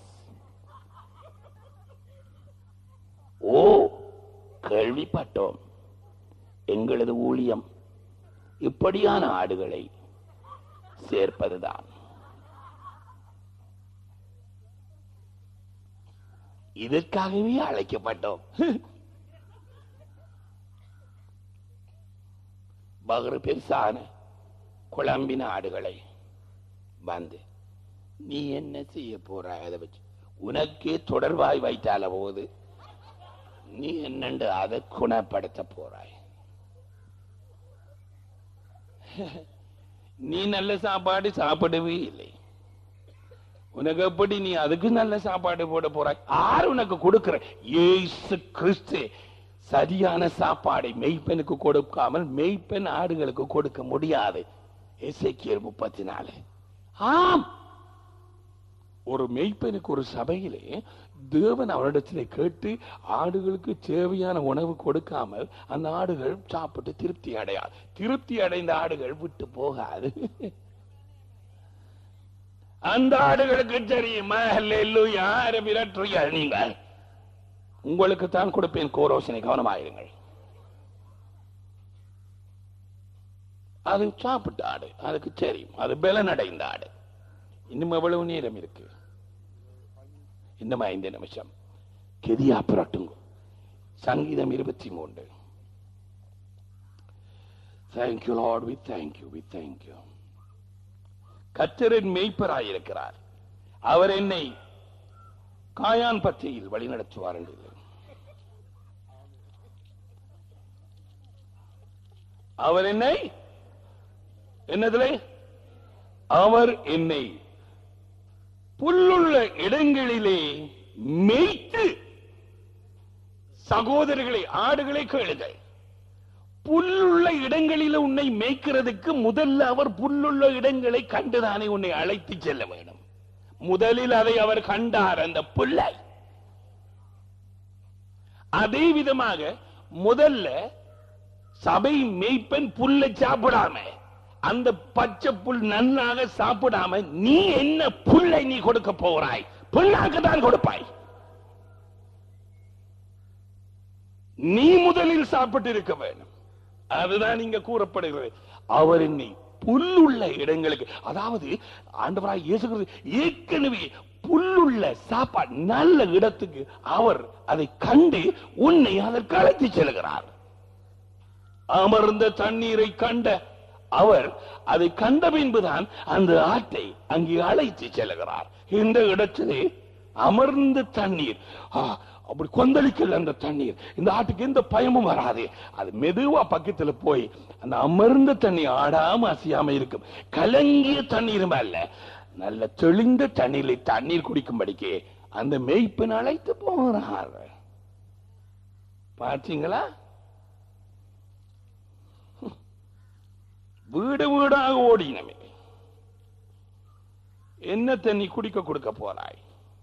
ஓ கேள்விப்பட்டோம் எங்களது ஊழியம் இப்படியான ஆடுகளை சேர்ப்பதுதான் இதற்காகவே அழைக்கப்பட்டோம் பகரு பெருசான குழம்பின ஆடுகளை வந்து நீ என்ன செய்ய போறாய் அதை வச்சு உனக்கே தொடர்பாய் வைத்தால போது நீ என்னண்டு அதை குணப்படுத்த போறாய் நீ நல்ல சாப்பாடு சாப்பிடவே இல்லை உனக்கு எப்படி நீ அதுக்கு நல்ல சாப்பாடு போட போறாய் யார் உனக்கு கொடுக்கிற ஏசு கிறிஸ்து சரியான சாப்பாடை மெய்ப்பெனுக்கு கொடுக்காமல் மெய்ப்பெண் ஆடுகளுக்கு கொடுக்க முடியாது எசேக்கியல் முப்பத்தி நாலு ஆம் ஒரு மெய்ப்பெனுக்கு ஒரு சபையிலே தேவன் அவரிடத்திலே கேட்டு ஆடுகளுக்கு தேவையான உணவு கொடுக்காமல் அந்த ஆடுகள் சாப்பிட்டு திருப்தி அடையாது திருப்தி அடைந்த ஆடுகள் விட்டு போகாது அந்த ஆடுகளுக்கு தெரியுமா யார விரட்டுறீங்க நீங்கள் உங்களுக்கு தான் கொடுப்பேன் கோரோசனை கவனமாயிருங்கள் அது சாப்பிட்ட ஆடு அதுக்கு தெரியும் அது பலனடைந்த ஆடு இன்னும் எவ்வளவு நேரம் இருக்கு இன்னும் ஐந்து நிமிஷம் கெதியா புரட்டுங்க சங்கீதம் இருபத்தி மூன்று thank you Lord we thank you we thank you கத்தரின் மெய்ப்பராயிருக்கிறார் அவர் என்னை காயான் பச்சையில் வழிநடத்துவார் என்று அவர் என்னை என்னதிலே அவர் என்னை புல்லுள்ள இடங்களிலே மேய்த்து சகோதரர்களை ஆடுகளை கேளுங்கள் புல்லுள்ள இடங்களில் உன்னை மேய்க்கிறதுக்கு முதல்ல அவர் புல்லுள்ள இடங்களை கண்டுதானே உன்னை அழைத்து செல்ல வேண்டும் முதலில் அதை அவர் கண்டார் அந்த புல்லை அதே விதமாக முதல்ல சபை மேய்ப்பன் புல்லை சாப்பிடாம அந்த பச்சை புல் நன்னாக சாப்பிடாம நீ என்ன புல்லை நீ கொடுக்க போகிறாய் புல்லாக்கு தான் கொடுப்பாய் நீ முதலில் சாப்பிட்டு இருக்க வேண்டும் அதுதான் இங்க கூறப்படுகிறது அவர் என்னை புல்லுள்ள இடங்களுக்கு அதாவது ஆண்டவராய் இயேசு ஏற்கனவே புல்லுள்ள சாப்பாடு நல்ல இடத்துக்கு அவர் அதை கண்டு உன்னை அதற்கு அழைத்து செல்கிறார் அமர்ந்த தண்ணீரை கண்ட அவர் அதை கண்ட பின்புதான் அந்த ஆட்டை அங்கே அழைத்து செல்கிறார் இந்த இடத்திலே அமர்ந்த தண்ணீர் ஆ, அப்படி கொந்தளிக்கல அந்த தண்ணீர் இந்த ஆட்டுக்கு எந்த பயமும் வராது அது மெதுவா பக்கத்துல போய் அந்த அமர்ந்த தண்ணி ஆடாம அசையாம இருக்கும் கலங்கிய தண்ணீரும் அல்ல நல்ல தெளிந்த தண்ணீரில் தண்ணீர் குடிக்கும்படிக்கு அந்த மேய்ப்பன் அழைத்து போகிறார் பார்த்தீங்களா வீடு வீடாக ஓடினமே என்ன தண்ணி குடிக்க கொடுக்க போறாய்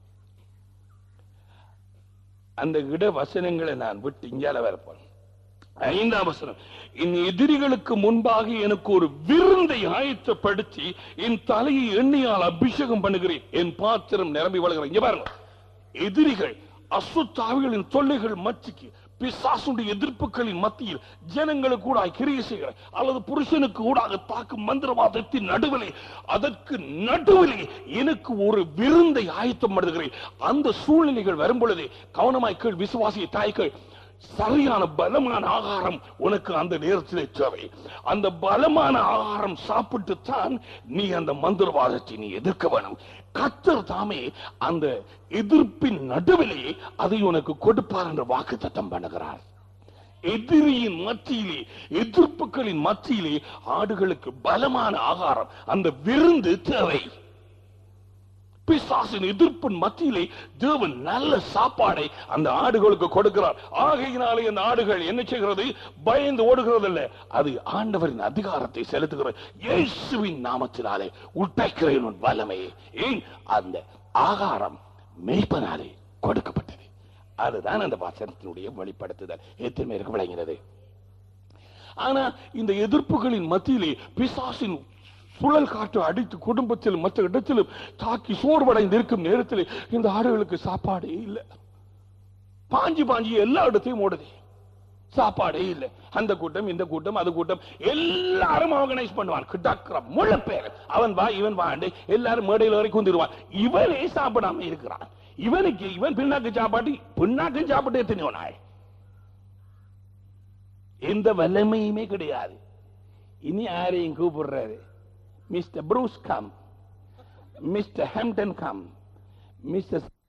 அந்த இட வசனங்களை நான் விட்டு இங்கால வரப்போன் ஐந்தாம் வசனம் என் எதிரிகளுக்கு முன்பாக எனக்கு ஒரு விருந்தை ஆயத்தப்படுத்தி என் தலையை எண்ணெயால் அபிஷேகம் பண்ணுகிறேன் என் பாத்திரம் நிரம்பி வளர்கிறேன் இங்க பாருங்க எதிரிகள் அசுத்தாவிகளின் தொல்லைகள் மத்திக்கு பிசாசுடைய எதிர்ப்புகளின் மத்தியில் ஜனங்களுக்கு கூட கிரியை செய்கிற அல்லது புருஷனுக்கு ஊடாக தாக்கும் மந்திரவாதத்தின் நடுவிலே அதற்கு நடுவிலே எனக்கு ஒரு விருந்தை ஆயத்தம் பண்ணுகிறேன் அந்த சூழ்நிலைகள் வரும் பொழுதே கவனமாய் கேள் விசுவாசிய தாய்கள் சரியான பலமான ஆகாரம் உனக்கு அந்த நேரத்திலே தேவை அந்த பலமான ஆகாரம் சாப்பிட்டு தான் நீ அந்த மந்திரவாதத்தை நீ எதிர்க்க வேணும் கத்தர் தாமே அந்த எதிர்ப்பின் நடுவிலே அதை உனக்கு கொடுப்பார் என்ற வாக்கு தத்தம் பண்ணுகிறார் எதிரியின் மத்தியிலே எதிர்ப்புகளின் மத்தியிலே ஆடுகளுக்கு பலமான ஆகாரம் அந்த விருந்து தேவை பிசாசின் எதிர்ப்பின் மத்தியிலே தேவன் நல்ல சாப்பாடை அந்த ஆடுகளுக்கு கொடுக்கிறார் ஆகையினாலே அந்த ஆடுகள் என்ன செய்கிறது பயந்து ஓடுகிறது இல்ல அது ஆண்டவரின் அதிகாரத்தை செலுத்துகிறது இயேசுவின் நாமத்தினாலே உட்டைக்கிறேன் உன் வல்லமையே ஏன் அந்த ஆகாரம் மேய்ப்பனாலே கொடுக்கப்பட்டது அதுதான் அந்த வசனத்தினுடைய வெளிப்படுத்துதல் எத்தனை பேருக்கு விளங்கினது ஆனா இந்த எதிர்ப்புகளின் மத்தியிலே பிசாசின் சுழல் காற்று அடித்து குடும்பத்திலும் மற்ற இடத்திலும் தாக்கி சோர்வடைந்து இருக்கும் நேரத்தில் இந்த ஆடுகளுக்கு சாப்பாடே இல்லை பாஞ்சி பாஞ்சி எல்லா இடத்தையும் ஓடுது சாப்பாடே இல்லை அந்த கூட்டம் இந்த கூட்டம் அது கூட்டம் எல்லாரும் ஆர்கனைஸ் பண்ணுவான் கிடக்கிற முழு பேர் அவன் வா இவன் வாண்டு எல்லாரும் மேடையில் வரைக்கும் வந்துருவான் இவனே சாப்பிடாம இருக்கிறான் இவனுக்கு இவன் பின்னாக்கு சாப்பாட்டு பின்னாக்கும் சாப்பிட்டு எத்தனையோ நாள் எந்த வல்லமையுமே கிடையாது இனி யாரையும் கூப்பிடுறாரு mister Bruce come mister Hampton come mister